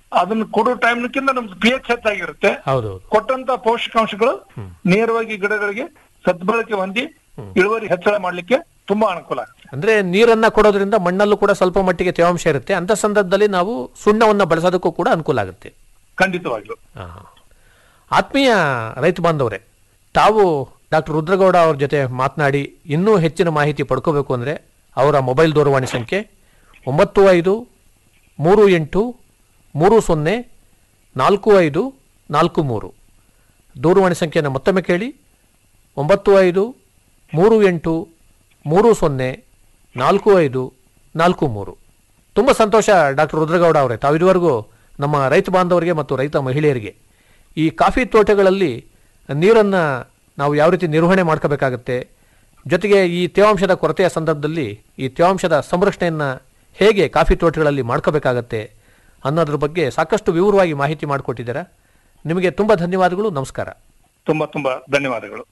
ಅದನ್ನ ಕೊಡೋ ಟೈಮ್ಕಿಂತ ನಮ್ದು ಪಿ ಎಚ್ ಹೆಚ್ಚಾಗಿರುತ್ತೆ ಹೌದೌದು ಕೊಟ್ಟಂತ ಪೋಷಕಾಂಶಗಳು ನೇರವಾಗಿ ಗಿಡಗಳಿಗೆ ಸದ್ಬಳಕೆ ಹೊಂದಿ ಇಳುವರಿ ಹೆಚ್ಚಳ ಮಾಡ್ಲಿಕ್ಕೆ ತುಂಬಾ ಅನುಕೂಲ ಆಗುತ್ತೆ ಅಂದ್ರೆ ನೀರನ್ನ ಕೊಡೋದ್ರಿಂದ ಮಣ್ಣಲ್ಲೂ ಕೂಡ ಸ್ವಲ್ಪ ಮಟ್ಟಿಗೆ ತೇವಾಂಶ ಇರುತ್ತೆ ಅಂತ ಸಂದರ್ಭದಲ್ಲಿ ನಾವು ಸುಣ್ಣವನ್ನ ಬಳಸೋದಕ್ಕೂ ಕೂಡ ಅನುಕೂಲ ಆಗುತ್ತೆ ಖಂಡಿತವಾಗ್ಲು ಆ. ಆತ್ಮೀಯ ರೈತ ಬಾಂಧವರೇ ತಾವು ಡಾಕ್ಟರ್ ರುದ್ರಗೌಡ ಅವ್ರ ಜೊತೆ ಮಾತನಾಡಿ ಇನ್ನೂ ಹೆಚ್ಚಿನ ಮಾಹಿತಿ ಪಡ್ಕೋಬೇಕು ಅಂದರೆ ಅವರ ಮೊಬೈಲ್ ದೂರವಾಣಿ ಸಂಖ್ಯೆ ಒಂಬತ್ತು ಐದು ಮೂರು ಎಂಟು ಮೂರು ಸೊನ್ನೆ ನಾಲ್ಕು ಐದು ನಾಲ್ಕು ಮೂರು ದೂರವಾಣಿ ಸಂಖ್ಯೆಯನ್ನು ಮತ್ತೊಮ್ಮೆ ಕೇಳಿ ಒಂಬತ್ತು ಐದು ಮೂರು ಎಂಟು ಮೂರು ಸೊನ್ನೆ ನಾಲ್ಕು ಐದು ನಾಲ್ಕು ಮೂರು ತುಂಬ ಸಂತೋಷ ಡಾಕ್ಟರ್ ರುದ್ರಗೌಡ ಅವರೇ ತಾವು ಇದುವರೆಗೂ ನಮ್ಮ ರೈತ ಬಾಂಧವರಿಗೆ ಮತ್ತು ರೈತ ಮಹಿಳೆಯರಿಗೆ ಈ ಕಾಫಿ ತೋಟಗಳಲ್ಲಿ ನೀರನ್ನು ನಾವು ಯಾವ ರೀತಿ ನಿರ್ವಹಣೆ ಮಾಡ್ಕೋಬೇಕಾಗತ್ತೆ ಜೊತೆಗೆ ಈ ತೇವಾಂಶದ ಕೊರತೆಯ ಸಂದರ್ಭದಲ್ಲಿ ಈ ತೇವಾಂಶದ ಸಂರಕ್ಷಣೆಯನ್ನು ಹೇಗೆ ಕಾಫಿ ತೋಟಗಳಲ್ಲಿ ಮಾಡ್ಕೋಬೇಕಾಗತ್ತೆ ಅನ್ನೋದ್ರ ಬಗ್ಗೆ ಸಾಕಷ್ಟು ವಿವರವಾಗಿ ಮಾಹಿತಿ ಮಾಡಿಕೊಟ್ಟಿದ್ದೀರಾ ನಿಮಗೆ ತುಂಬ ಧನ್ಯವಾದಗಳು ನಮಸ್ಕಾರ ತುಂಬಾ ತುಂಬಾ ಧನ್ಯವಾದಗಳು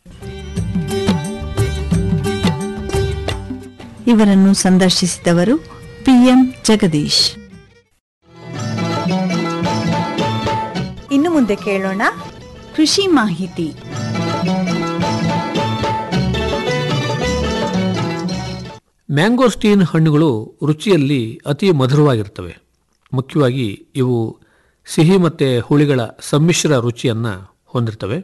ಇವರನ್ನು ಸಂದರ್ಶಿಸಿದವರು ಪಿಎಂ ಜಗದೀಶ್ ಇನ್ನು ಮುಂದೆ ಕೇಳೋಣ ಕೃಷಿ ಮಾಹಿತಿ ಮ್ಯಾಂಗೋಸ್ಟೀನ್ ಹಣ್ಣುಗಳು ರುಚಿಯಲ್ಲಿ ಅತಿ ಮಧುರವಾಗಿರ್ತವೆ ಮುಖ್ಯವಾಗಿ ಇವು ಸಿಹಿ ಮತ್ತು ಹುಳಿಗಳ ಸಮ್ಮಿಶ್ರ ರುಚಿಯನ್ನು ಹೊಂದಿರ್ತವೆ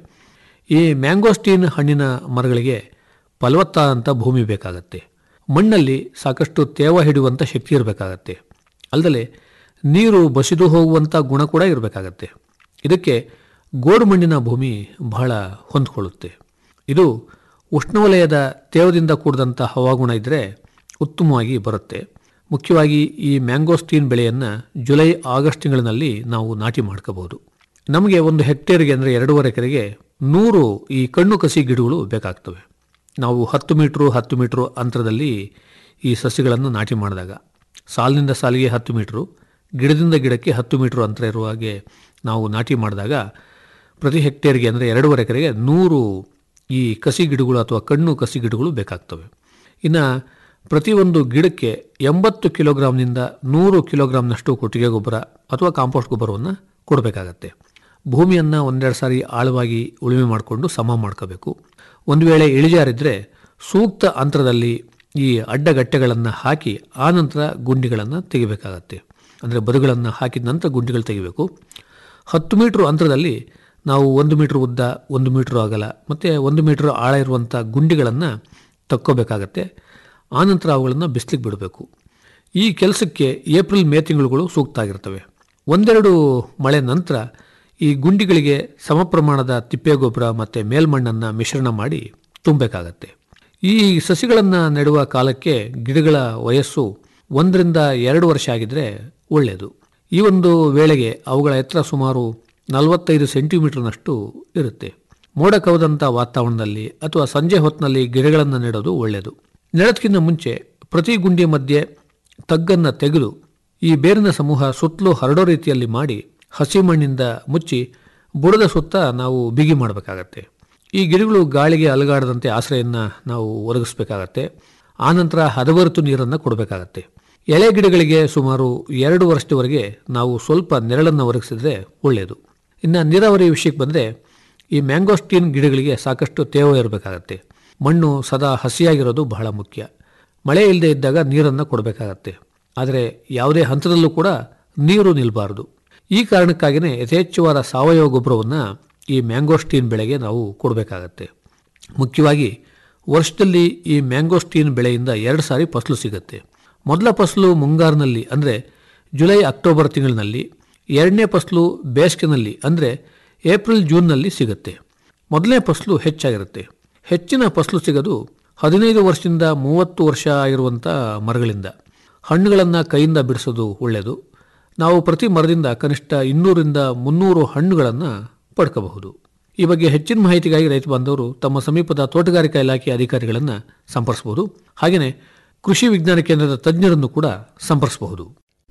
ಈ ಮ್ಯಾಂಗೋಸ್ಟೀನ್ ಹಣ್ಣಿನ ಮರಗಳಿಗೆ ಫಲವತ್ತಾದಂಥ ಭೂಮಿ ಬೇಕಾಗತ್ತೆ ಮಣ್ಣಲ್ಲಿ ಸಾಕಷ್ಟು ತೇವ ಹಿಡಿಯುವಂಥ ಶಕ್ತಿ ಇರಬೇಕಾಗತ್ತೆ ಅಲ್ಲದೆ ನೀರು ಬಸಿದು ಹೋಗುವಂಥ ಗುಣ ಕೂಡ ಇರಬೇಕಾಗತ್ತೆ ಇದಕ್ಕೆ ಗೋಡು ಮಣ್ಣಿನ ಭೂಮಿ ಬಹಳ ಹೊಂದ್ಕೊಳ್ಳುತ್ತೆ ಇದು ಉಷ್ಣವಲಯದ ತೇವದಿಂದ ಕೂಡಿದಂಥ ಹವಾಗುಣ ಇದ್ದರೆ ಉತ್ತಮವಾಗಿ ಬರುತ್ತೆ ಮುಖ್ಯವಾಗಿ ಈ ಮ್ಯಾಂಗೋಸ್ಟೀನ್ ಬೆಳೆಯನ್ನು ಜುಲೈ ಆಗಸ್ಟ್ ತಿಂಗಳಿನಲ್ಲಿ ನಾವು ನಾಟಿ ಮಾಡ್ಕೋಬಹುದು ನಮಗೆ ಒಂದು ಹೆಕ್ಟೇರ್ಗೆ ಅಂದರೆ ಎರಡೂವರೆ ಎಕರೆಗೆ ನೂರು ಈ ಕಣ್ಣು ಕಸಿ ಗಿಡಗಳು ಬೇಕಾಗ್ತವೆ ನಾವು ಹತ್ತು ಮೀಟ್ರು ಹತ್ತು ಮೀಟ್ರು ಅಂತರದಲ್ಲಿ ಈ ಸಸಿಗಳನ್ನು ನಾಟಿ ಮಾಡಿದಾಗ ಸಾಲಿನಿಂದ ಸಾಲಿಗೆ ಹತ್ತು ಮೀಟ್ರು ಗಿಡದಿಂದ ಗಿಡಕ್ಕೆ ಹತ್ತು ಮೀಟ್ರು ಅಂತರ ಇರುವ ಹಾಗೆ ನಾವು ನಾಟಿ ಮಾಡಿದಾಗ ಪ್ರತಿ ಹೆಕ್ಟೇರ್ಗೆ ಅಂದರೆ ಎರಡೂವರೆ ಎಕರೆಗೆ ನೂರು ಈ ಕಸಿ ಗಿಡಗಳು ಅಥವಾ ಕಣ್ಣು ಕಸಿ ಗಿಡಗಳು ಬೇಕಾಗ್ತವೆ ಇನ್ನು ಪ್ರತಿಯೊಂದು ಗಿಡಕ್ಕೆ ಎಂಬತ್ತು ಕಿಲೋಗ್ರಾಮ್ನಿಂದ ನೂರು ಕಿಲೋಗ್ರಾಮ್ನಷ್ಟು ಕೊಟ್ಟಿಗೆ ಗೊಬ್ಬರ ಅಥವಾ ಕಾಂಪೋಸ್ಟ್ ಗೊಬ್ಬರವನ್ನು ಕೊಡಬೇಕಾಗತ್ತೆ ಭೂಮಿಯನ್ನು ಒಂದೆರಡು ಸಾರಿ ಆಳವಾಗಿ ಉಳುಮೆ ಮಾಡಿಕೊಂಡು ಸಮ ಮಾಡ್ಕೋಬೇಕು ಒಂದು ವೇಳೆ ಇಳಿಜಾರಿದ್ದರೆ ಸೂಕ್ತ ಅಂತರದಲ್ಲಿ ಈ ಅಡ್ಡಗಟ್ಟೆಗಳನ್ನು ಹಾಕಿ ಆನಂತರ ಗುಂಡಿಗಳನ್ನು ತೆಗಿಬೇಕಾಗತ್ತೆ ಅಂದರೆ ಬದುಗಳನ್ನು ಹಾಕಿದ ನಂತರ ಗುಂಡಿಗಳು ತೆಗಿಬೇಕು ಹತ್ತು ಮೀಟ್ರ್ ಅಂತರದಲ್ಲಿ ನಾವು ಒಂದು ಮೀಟ್ರ್ ಉದ್ದ ಒಂದು ಮೀಟ್ರ್ ಅಗಲ ಮತ್ತು ಒಂದು ಮೀಟ್ರ್ ಆಳ ಇರುವಂಥ ಗುಂಡಿಗಳನ್ನು ತಕ್ಕೋಬೇಕಾಗತ್ತೆ ಆನಂತರ ಅವುಗಳನ್ನು ಬಿಸಿಲಿಗೆ ಬಿಡಬೇಕು ಈ ಕೆಲಸಕ್ಕೆ ಏಪ್ರಿಲ್ ಮೇ ತಿಂಗಳುಗಳು ಸೂಕ್ತ ಆಗಿರ್ತವೆ ಒಂದೆರಡು ಮಳೆ ನಂತರ ಈ ಗುಂಡಿಗಳಿಗೆ ಸಮ ಪ್ರಮಾಣದ ತಿಪ್ಪೆ ಗೊಬ್ಬರ ಮತ್ತು ಮೇಲ್ಮಣ್ಣನ್ನು ಮಿಶ್ರಣ ಮಾಡಿ ತುಂಬಬೇಕಾಗತ್ತೆ ಈ ಸಸಿಗಳನ್ನು ನೆಡುವ ಕಾಲಕ್ಕೆ ಗಿಡಗಳ ವಯಸ್ಸು ಒಂದರಿಂದ ಎರಡು ವರ್ಷ ಆಗಿದ್ರೆ ಒಳ್ಳೆಯದು ಈ ಒಂದು ವೇಳೆಗೆ ಅವುಗಳ ಎತ್ತರ ಸುಮಾರು ನಲವತ್ತೈದು ಸೆಂಟಿಮೀಟರ್ನಷ್ಟು ಇರುತ್ತೆ ಮೋಡ ಕವಿದಂಥ ವಾತಾವರಣದಲ್ಲಿ ಅಥವಾ ಸಂಜೆ ಹೊತ್ತಿನಲ್ಲಿ ಗಿಡಗಳನ್ನು ನೆಡೋದು ಒಳ್ಳೆಯದು ನೆಡೋದಕ್ಕಿಂತ ಮುಂಚೆ ಪ್ರತಿ ಗುಂಡಿ ಮಧ್ಯೆ ತಗ್ಗನ್ನು ತೆಗೆದು ಈ ಬೇರಿನ ಸಮೂಹ ಸುತ್ತಲೂ ಹರಡೋ ರೀತಿಯಲ್ಲಿ ಮಾಡಿ ಹಸಿ ಮಣ್ಣಿಂದ ಮುಚ್ಚಿ ಬುಡದ ಸುತ್ತ ನಾವು ಬಿಗಿ ಮಾಡಬೇಕಾಗತ್ತೆ ಈ ಗಿಡಗಳು ಗಾಳಿಗೆ ಅಲುಗಾಡದಂತೆ ಆಶ್ರಯವನ್ನು ನಾವು ಒದಗಿಸ್ಬೇಕಾಗತ್ತೆ ಆನಂತರ ಹದವರ್ತು ನೀರನ್ನು ಕೊಡಬೇಕಾಗತ್ತೆ ಎಳೆ ಗಿಡಗಳಿಗೆ ಸುಮಾರು ಎರಡು ವರ್ಷದವರೆಗೆ ನಾವು ಸ್ವಲ್ಪ ನೆರಳನ್ನು ಒದಗಿಸಿದ್ರೆ ಒಳ್ಳೆಯದು ಇನ್ನು ನೀರಾವರಿ ವಿಷಯಕ್ಕೆ ಬಂದರೆ ಈ ಮ್ಯಾಂಗೋಸ್ಟೀನ್ ಗಿಡಗಳಿಗೆ ಸಾಕಷ್ಟು ತೇವ ಇರಬೇಕಾಗತ್ತೆ ಮಣ್ಣು ಸದಾ ಹಸಿಯಾಗಿರೋದು ಬಹಳ ಮುಖ್ಯ ಮಳೆ ಇಲ್ಲದೆ ಇದ್ದಾಗ ನೀರನ್ನು ಕೊಡಬೇಕಾಗತ್ತೆ ಆದರೆ ಯಾವುದೇ ಹಂತದಲ್ಲೂ ಕೂಡ ನೀರು ನಿಲ್ಲಬಾರದು ಈ ಕಾರಣಕ್ಕಾಗಿಯೇ ಯಥೇಚ್ಛವಾದ ಸಾವಯವ ಗೊಬ್ಬರವನ್ನು ಈ ಮ್ಯಾಂಗೋಸ್ಟೀನ್ ಬೆಳೆಗೆ ನಾವು ಕೊಡಬೇಕಾಗತ್ತೆ ಮುಖ್ಯವಾಗಿ ವರ್ಷದಲ್ಲಿ ಈ ಮ್ಯಾಂಗೋಸ್ಟೀನ್ ಬೆಳೆಯಿಂದ ಎರಡು ಸಾರಿ ಫಸಲು ಸಿಗುತ್ತೆ ಮೊದಲ ಫಸಲು ಮುಂಗಾರಿನಲ್ಲಿ ಅಂದರೆ ಜುಲೈ ಅಕ್ಟೋಬರ್ ತಿಂಗಳಿನಲ್ಲಿ ಎರಡನೇ ಫಸಲು ಬೇಸಿಗೆನಲ್ಲಿ ಅಂದರೆ ಏಪ್ರಿಲ್ ಜೂನ್ನಲ್ಲಿ ಸಿಗುತ್ತೆ ಮೊದಲನೇ ಫಸಲು ಹೆಚ್ಚಾಗಿರುತ್ತೆ ಹೆಚ್ಚಿನ ಫಸಲು ಸಿಗೋದು ಹದಿನೈದು ವರ್ಷದಿಂದ ಮೂವತ್ತು ವರ್ಷ ಆಗಿರುವಂಥ ಮರಗಳಿಂದ ಹಣ್ಣುಗಳನ್ನು ಕೈಯಿಂದ ಬಿಡಿಸೋದು ಒಳ್ಳೆಯದು ನಾವು ಪ್ರತಿ ಮರದಿಂದ ಕನಿಷ್ಠ ಇನ್ನೂರಿಂದ ಮುನ್ನೂರು ಹಣ್ಣುಗಳನ್ನು ಪಡ್ಕೋಬಹುದು ಈ ಬಗ್ಗೆ ಹೆಚ್ಚಿನ ಮಾಹಿತಿಗಾಗಿ ರೈತ ಬಾಂಧವರು ತಮ್ಮ ಸಮೀಪದ ತೋಟಗಾರಿಕಾ ಇಲಾಖೆ ಅಧಿಕಾರಿಗಳನ್ನು ಸಂಪರ್ಸಬಹುದು ಹಾಗೆಯೇ ಕೃಷಿ ವಿಜ್ಞಾನ ಕೇಂದ್ರದ ತಜ್ಞರನ್ನು ಕೂಡ ಸಂಪರ್ಸಬಹುದು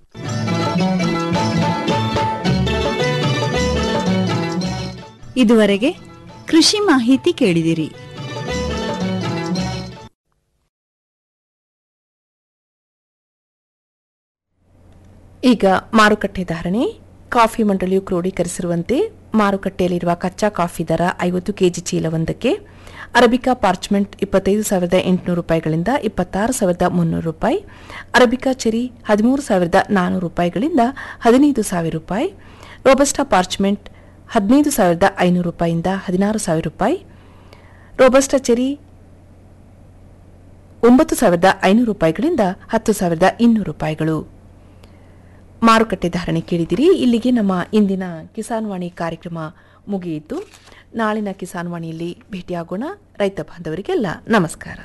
ಇದುವರೆಗೆ ಕೃಷಿ ಮಾಹಿತಿ ಕೇಳಿದಿರಿ ಈಗ ಮಾರುಕಟ್ಟೆ ಧಾರಣೆ ಕಾಫಿ ಮಂಡಳಿಯು ಕ್ರೋಢೀಕರಿಸಿರುವಂತೆ ಮಾರುಕಟ್ಟೆಯಲ್ಲಿರುವ ಕಚ್ಚಾ ಕಾಫಿ ದರ ಐವತ್ತು ಕೆಜಿ ಚೀಲವೊಂದಕ್ಕೆ ಅರಬಿಕಾ ಪಾರ್ಚ್ಮೆಂಟ್ ಇಪ್ಪತ್ತೈದು ಸಾವಿರದ ಎಂಟುನೂರು ರೂಪಾಯಿಗಳಿಂದ ಇಪ್ಪತ್ತಾರು ಸಾವಿರದ ಮುನ್ನೂರು ರೂಪಾಯಿ ಅರಬಿಕಾ ಚೆರಿ ಹದಿಮೂರು ಸಾವಿರದ ನಾನ್ನೂರು ರೂಪಾಯಿಗಳಿಂದ ಹದಿನೈದು ಸಾವಿರ ರೂಪಾಯಿ ರೋಬಸ್ಟಾ ಪಾರ್ಚ್ಮೆಂಟ್ ಹದಿನೈದು ಸಾವಿರದ ಐನೂರು ರೂಪಾಯಿಯಿಂದ ಹದಿನಾರು ಸಾವಿರ ರೂಪಾಯಿ ರೋಬಸ್ಟಾ ಚೆರಿ ಒಂಬತ್ತು ಸಾವಿರದ ಐನೂರು ರೂಪಾಯಿಗಳಿಂದ ಹತ್ತು ಸಾವಿರದ ಇನ್ನೂರು ರೂಪಾಯಿಗಳು ಮಾರುಕಟ್ಟೆ ಧಾರಣೆ ಕೇಳಿದಿರಿ ಇಲ್ಲಿಗೆ ನಮ್ಮ ಇಂದಿನ ಕಿಸಾನ್ ವಾಣಿ ಕಾರ್ಯಕ್ರಮ ಮುಗಿಯಿತು ನಾಳಿನ ಕಿಸಾನ್ ವಾಣಿಯಲ್ಲಿ ಭೇಟಿಯಾಗೋಣ ರೈತ ಬಾಂಧವರಿಗೆಲ್ಲ ನಮಸ್ಕಾರ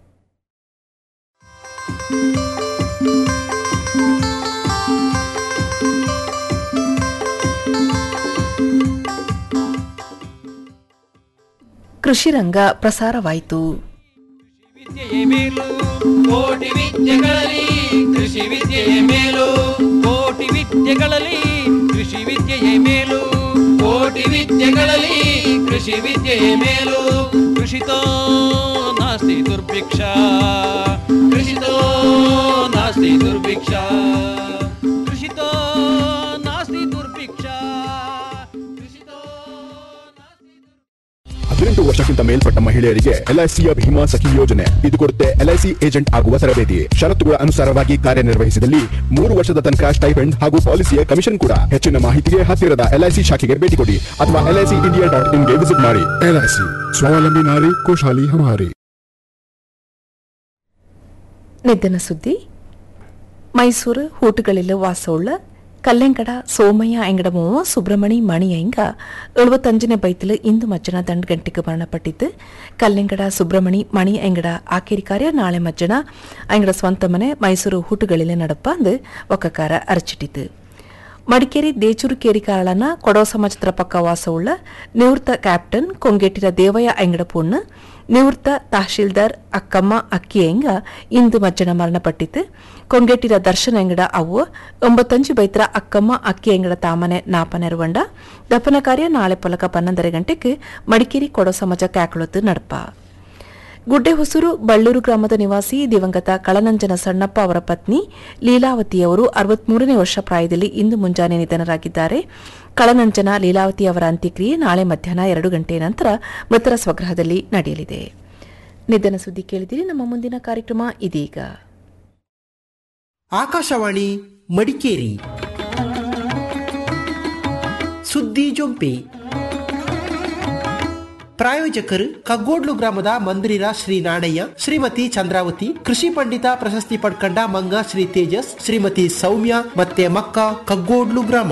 ಕೃಷಿ ರಂಗ ಪ್ರಸಾರವಾಯಿತು ವಿದ್ಯೆಯೇ ಮೇಲು ಕೋಟಿ ವಿದ್ಯೆಗಳಲ್ಲಿ ಕೃಷಿ ವಿದ್ಯೆಯೇ ಮೇಲು ಕೋಟಿ ವಿದ್ಯೆಗಳಲ್ಲಿ ಕೃಷಿ ವಿದ್ಯೆಯೇ ಮೇಲು ಕೋಟಿ ವಿದ್ಯೆಗಳಲ್ಲಿ ಕೃಷಿ ವಿದ್ಯೆಯೇ ಮೇಲು ಕೃಷಿತೋ ನಾಸ್ತಿ ದುರ್ಭಿಕ್ಷ ಕೃಷಿತೋ ನಾಸ್ತಿ ದುರ್ಭಿಕ್ಷ ಕೃಷಿತೋ ನಾಸ್ತಿ ದುರ್ಭಿಕ್ಷ ಕೃಷಿತೋ ನಾಸ್ತಿ ಹದಿನೆಂಟು ವರ್ಷಕ್ಕಿಂತ ಮೇಲ್ಪಟ್ಟ ಮಹಿಳೆಯರಿಗೆ ಎಲ್ಐಸಿಯ ಭೀಮಾ ಸಖಿ ಯೋಜನೆ ಇದು ಕೊಡುತ್ತೆ ಎಲ್ಐಸಿ ಏಜೆಂಟ್ ಆಗುವ ತರಬೇತಿ ಷರತ್ತುಗಳ ಅನುಸಾರವಾಗಿ ಕಾರ್ಯನಿರ್ವಹಿಸಿದಲ್ಲಿ ಮೂರು ವರ್ಷದ ತನಕ ಸ್ಟೈಪೆಂಡ್ ಹಾಗೂ ಪಾಲಿಸಿಯ ಕಮಿಷನ್ ಕೂಡ ಹೆಚ್ಚಿನ ಮಾಹಿತಿಗೆ ಹತ್ತಿರದ ಎಲ್ಐಸಿ ಶಾಖೆಗೆ ಭೇಟಿ ಕೊಡಿ ಅಥವಾ ಎಲ್ಐಸಿ ಇಂಡಿಯಾ ಡಾಟ್ ಇನ್ಗೆ ವಿಸಿಟ್ ಮಾಡಿ एलआईसी स्वावलंबी नारी खुशहाली हमारी ನಿದ್ದನ ಸುದ್ದಿ ಮೈಸೂರು ಹೂಟುಗಳಿಲ್ಲ ವಾಸವುಳ್ಳ ಕಲ್ಲೆಂಗಡ ಸೋಮಯ್ಯ ಎಂಗಡಮೋವ ಸುಬ್ರಮಣಿ ಮಣಿಯಂಗ ಎಳುವತ್ತಂಜನೇ ಬೈತಲು ಇಂದು ಮಜ್ಜನ ದಂಡ್ ಗಂಟೆಗೆ ಮರಣಪಟ್ಟಿದ್ದು ಕಲ್ಲೆಂಗಡ ಸುಬ್ರಮಣಿ ಮಣಿ ಎಂಗಡ ಆಕೇರಿ ಕಾರ್ಯ ನಾಳೆ ಮಜ್ಜನ ಎಂಗಡ ಸ್ವಂತ ಮನೆ ಮೈಸೂರು ಹೂಟುಗಳಿಲ್ಲ ನಡಪ ಅಂದು ಒಕ್ಕಕಾರ ಅರಚಿಟ್ಟಿತು ಮಡಿಕೇರಿ ದೇಚೂರು ಕೇರಿಕಾಳನ ಕೊಡವ ಸಮಾಜದ ಪಕ್ಕ ವಾಸವುಳ್ಳ ನಿವೃತ್ತ ಕ್ಯಾಪ್ಟನ್ ಕೊಂಗೇಟಿರ ದೇವಯ್ಯ ಎಂಗಡ ಪೊಣ್ಣು ನಿವೃತ್ತ ತಹಶೀಲ್ದಾರ್ ಅಕ್ಕಮ್ಮ ಅಕ್ಕಿಯಂಗ ಇಂದು ಮಜ್ಜನ ಮರಣಪಟ್ಟಿತು ಕೊಂಗೇಟಿರ ದರ್ಶನ ಎಂಗಡ ಅವು ಒಂಬತ್ತಂಜು ಬೈತ್ರ ಅಕ್ಕಮ್ಮ ಅಕ್ಕಿ ಎಂಗಡ ತಾಮನೆ ನಾಪನೆರವಂಡ ದಫನ ಕಾರ್ಯ ನಾಳೆ ಪೊಲಕ ಪನ್ನೊಂದರ ಗಂಟೆಗೆ ಮಡಿಕೇರಿ ಕೊಡವ ಸಮಾಜ ಕ್ಯಾಕಳೊತ್ತು ನಡಪ ಗುಡ್ಡೆ ಹೊಸೂರು ಬಳ್ಳೂರು ಗ್ರಾಮದ ನಿವಾಸಿ ದಿವಂಗತ ಕಳನಂಜನ ಸಣ್ಣಪ್ಪ ಅವರ ಪತ್ನಿ ಲೀಲಾವತಿಯವರು ಅರವತ್ಮೂರನೇ ವರ್ಷ ಪ್ರಾಯದಲ್ಲಿ ಇಂದು ಮುಂಜಾನೆ ನಿಧನರಾಗಿದ್ದಾರೆ ಕಳನಂಜನ ಲೀಲಾವತಿ ಅವರ ಅಂತ್ಯಕ್ರಿಯೆ ನಾಳೆ ಮಧ್ಯಾಹ್ನ ಎರಡು ಗಂಟೆಯ ನಂತರ ಮೃತರ ಸ್ವಗೃಹದಲ್ಲಿ ನಡೆಯಲಿದೆ ನಿಧನ ಸುದ್ದಿ ಕೇಳಿದಿರಿ ನಮ್ಮ ಮುಂದಿನ ಕಾರ್ಯಕ್ರಮ ಇದೀಗ ಆಕಾಶವಾಣಿ ಮಡಿಕೇರಿ ಸುದ್ದಿ ಜೊಂಪಿ ಪ್ರಾಯೋಜಕರು ಕಗ್ಗೋಡ್ಲು ಗ್ರಾಮದ ಮಂದಿರ ಶ್ರೀ ನಾಣಯ್ಯ ಶ್ರೀಮತಿ ಚಂದ್ರಾವತಿ ಕೃಷಿ ಪಂಡಿತ ಪ್ರಶಸ್ತಿ ಪಡ್ಕಂಡ ಮಂಗ ಶ್ರೀ ತೇಜಸ್ ಶ್ರೀಮತಿ ಸೌಮ್ಯ ಮತ್ತೆ ಮಕ್ಕ ಕಗ್ಗೋಡ್ಲು ಗ್ರಾಮ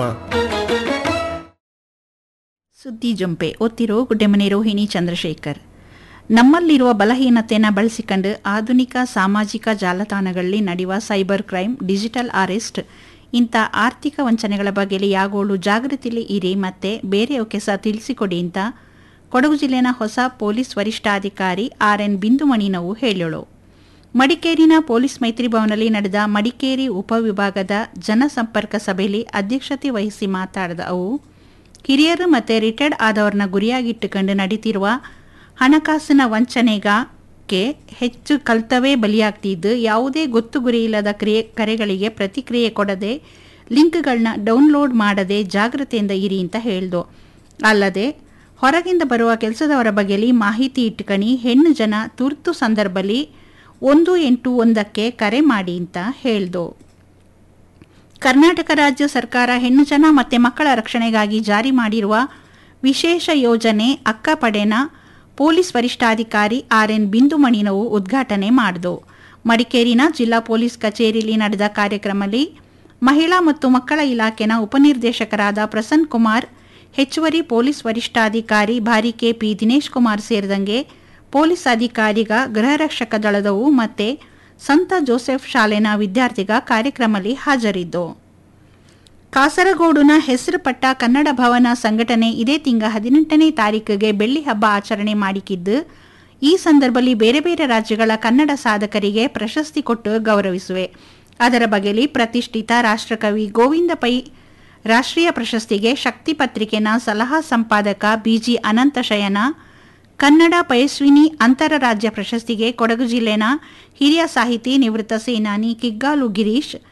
ಸುದ್ದಿ ಜೊಂಪೆ ಒತ್ತಿರೋ ಗುಡ್ಡೆಮನೆ ರೋಹಿಣಿ ಚಂದ್ರಶೇಖರ್ ನಮ್ಮಲ್ಲಿರುವ ಬಲಹೀನತೆಯನ್ನು ಬಳಸಿಕೊಂಡು ಆಧುನಿಕ ಸಾಮಾಜಿಕ ಜಾಲತಾಣಗಳಲ್ಲಿ ನಡೆಯುವ ಸೈಬರ್ ಕ್ರೈಮ್ ಡಿಜಿಟಲ್ ಅರೆಸ್ಟ್ ಇಂಥ ಆರ್ಥಿಕ ವಂಚನೆಗಳ ಬಗ್ಗೆಲಿ ಯಾಗೋಳು ಜಾಗೃತಿಲಿ ಇರಿ ಮತ್ತೆ ಬೇರೆಯವಕ್ಕೆ ಸಹ ತಿಳಿಸಿಕೊಡಿ ಅಂತ ಕೊಡಗು ಜಿಲ್ಲೆನ ಹೊಸ ಪೊಲೀಸ್ ವರಿಷ್ಠಾಧಿಕಾರಿ ಆರ್ ಎನ್ ಬಿಂದುಮಣಿನವು ಹೇಳೋಳು ಮಡಿಕೇರಿನ ಪೊಲೀಸ್ ಮೈತ್ರಿ ಭವನದಲ್ಲಿ ನಡೆದ ಮಡಿಕೇರಿ ಉಪವಿಭಾಗದ ಜನಸಂಪರ್ಕ ಸಭೆಯಲ್ಲಿ ಅಧ್ಯಕ್ಷತೆ ವಹಿಸಿ ಮಾತಾಡಿದ ಅವು ಹಿರಿಯರು ಮತ್ತು ರಿಟೈರ್ಡ್ ಆದವರನ್ನ ಗುರಿಯಾಗಿಟ್ಟುಕೊಂಡು ನಡೀತಿರುವ ಹಣಕಾಸಿನ ವಂಚನೆಗೆ ಹೆಚ್ಚು ಕಲ್ತವೇ ಬಲಿಯಾಗ್ತಿದ್ದು ಯಾವುದೇ ಗೊತ್ತು ಗುರಿ ಇಲ್ಲದ ಕ್ರಿಯೆ ಕರೆಗಳಿಗೆ ಪ್ರತಿಕ್ರಿಯೆ ಕೊಡದೆ ಲಿಂಕ್ಗಳನ್ನ ಡೌನ್ಲೋಡ್ ಮಾಡದೆ ಜಾಗ್ರತೆಯಿಂದ ಇರಿ ಅಂತ ಹೇಳ್ದು ಅಲ್ಲದೆ ಹೊರಗಿಂದ ಬರುವ ಕೆಲಸದವರ ಬಗ್ಗೆಲಿ ಮಾಹಿತಿ ಇಟ್ಕಣಿ ಹೆಣ್ಣು ಜನ ತುರ್ತು ಸಂದರ್ಭದಲ್ಲಿ ಒಂದು ಎಂಟು ಒಂದಕ್ಕೆ ಕರೆ ಮಾಡಿ ಅಂತ ಹೇಳ್ದು ಕರ್ನಾಟಕ ರಾಜ್ಯ ಸರ್ಕಾರ ಹೆಣ್ಣು ಜನ ಮತ್ತು ಮಕ್ಕಳ ರಕ್ಷಣೆಗಾಗಿ ಜಾರಿ ಮಾಡಿರುವ ವಿಶೇಷ ಯೋಜನೆ ಅಕ್ಕ ಪಡೆನ ಪೊಲೀಸ್ ವರಿಷ್ಠಾಧಿಕಾರಿ ಆರ್ ಎನ್ ಬಿಂದುಮಣಿನವು ಉದ್ಘಾಟನೆ ಮಾಡಿದು ಮಡಿಕೇರಿನ ಜಿಲ್ಲಾ ಪೊಲೀಸ್ ಕಚೇರಿಯಲ್ಲಿ ನಡೆದ ಕಾರ್ಯಕ್ರಮದಲ್ಲಿ ಮಹಿಳಾ ಮತ್ತು ಮಕ್ಕಳ ಇಲಾಖೆನ ಉಪನಿರ್ದೇಶಕರಾದ ಪ್ರಸನ್ ಕುಮಾರ್ ಹೆಚ್ಚುವರಿ ಪೊಲೀಸ್ ವರಿಷ್ಠಾಧಿಕಾರಿ ಬಾರಿಕೆ ಪಿ ದಿನೇಶ್ ಕುಮಾರ್ ಸೇರಿದಂಗೆ ಪೊಲೀಸ್ ಅಧಿಕಾರಿಗ ಗೃಹರಕ್ಷಕ ದಳದವು ಮತ್ತೆ ಸಂತ ಜೋಸೆಫ್ ಶಾಲೆನ ವಿದ್ಯಾರ್ಥಿಗ ಕಾರ್ಯಕ್ರಮದಲ್ಲಿ ಹಾಜರಿದ್ದು ಕಾಸರಗೋಡುನ ಹೆಸರು ಪಟ್ಟ ಕನ್ನಡ ಭವನ ಸಂಘಟನೆ ಇದೇ ತಿಂಗ ಹದಿನೆಂಟನೇ ತಾರೀಕಿಗೆ ಬೆಳ್ಳಿ ಹಬ್ಬ ಆಚರಣೆ ಮಾಡಿಕಿದ್ದು ಈ ಸಂದರ್ಭದಲ್ಲಿ ಬೇರೆ ಬೇರೆ ರಾಜ್ಯಗಳ ಕನ್ನಡ ಸಾಧಕರಿಗೆ ಪ್ರಶಸ್ತಿ ಕೊಟ್ಟು ಗೌರವಿಸುವೆ ಅದರ ಬಗೆಯಲ್ಲಿ ಪ್ರತಿಷ್ಠಿತ ರಾಷ್ಟ್ರಕವಿ ಗೋವಿಂದ ಪೈ ರಾಷ್ಟ್ರೀಯ ಪ್ರಶಸ್ತಿಗೆ ಶಕ್ತಿ ಪತ್ರಿಕೆನ ಸಲಹಾ ಸಂಪಾದಕ ಬಿಜಿ ಅನಂತಶಯನ ಕನ್ನಡ ಪಯಸ್ವಿನಿ ಅಂತರರಾಜ್ಯ ಪ್ರಶಸ್ತಿಗೆ ಕೊಡಗು ಜಿಲ್ಲೆನ ಹಿರಿಯ ಸಾಹಿತಿ ನಿವೃತ್ತ ಸೇನಾನಿ ಕಿಗ್ಗಾಲು ಗಿರೀಶ್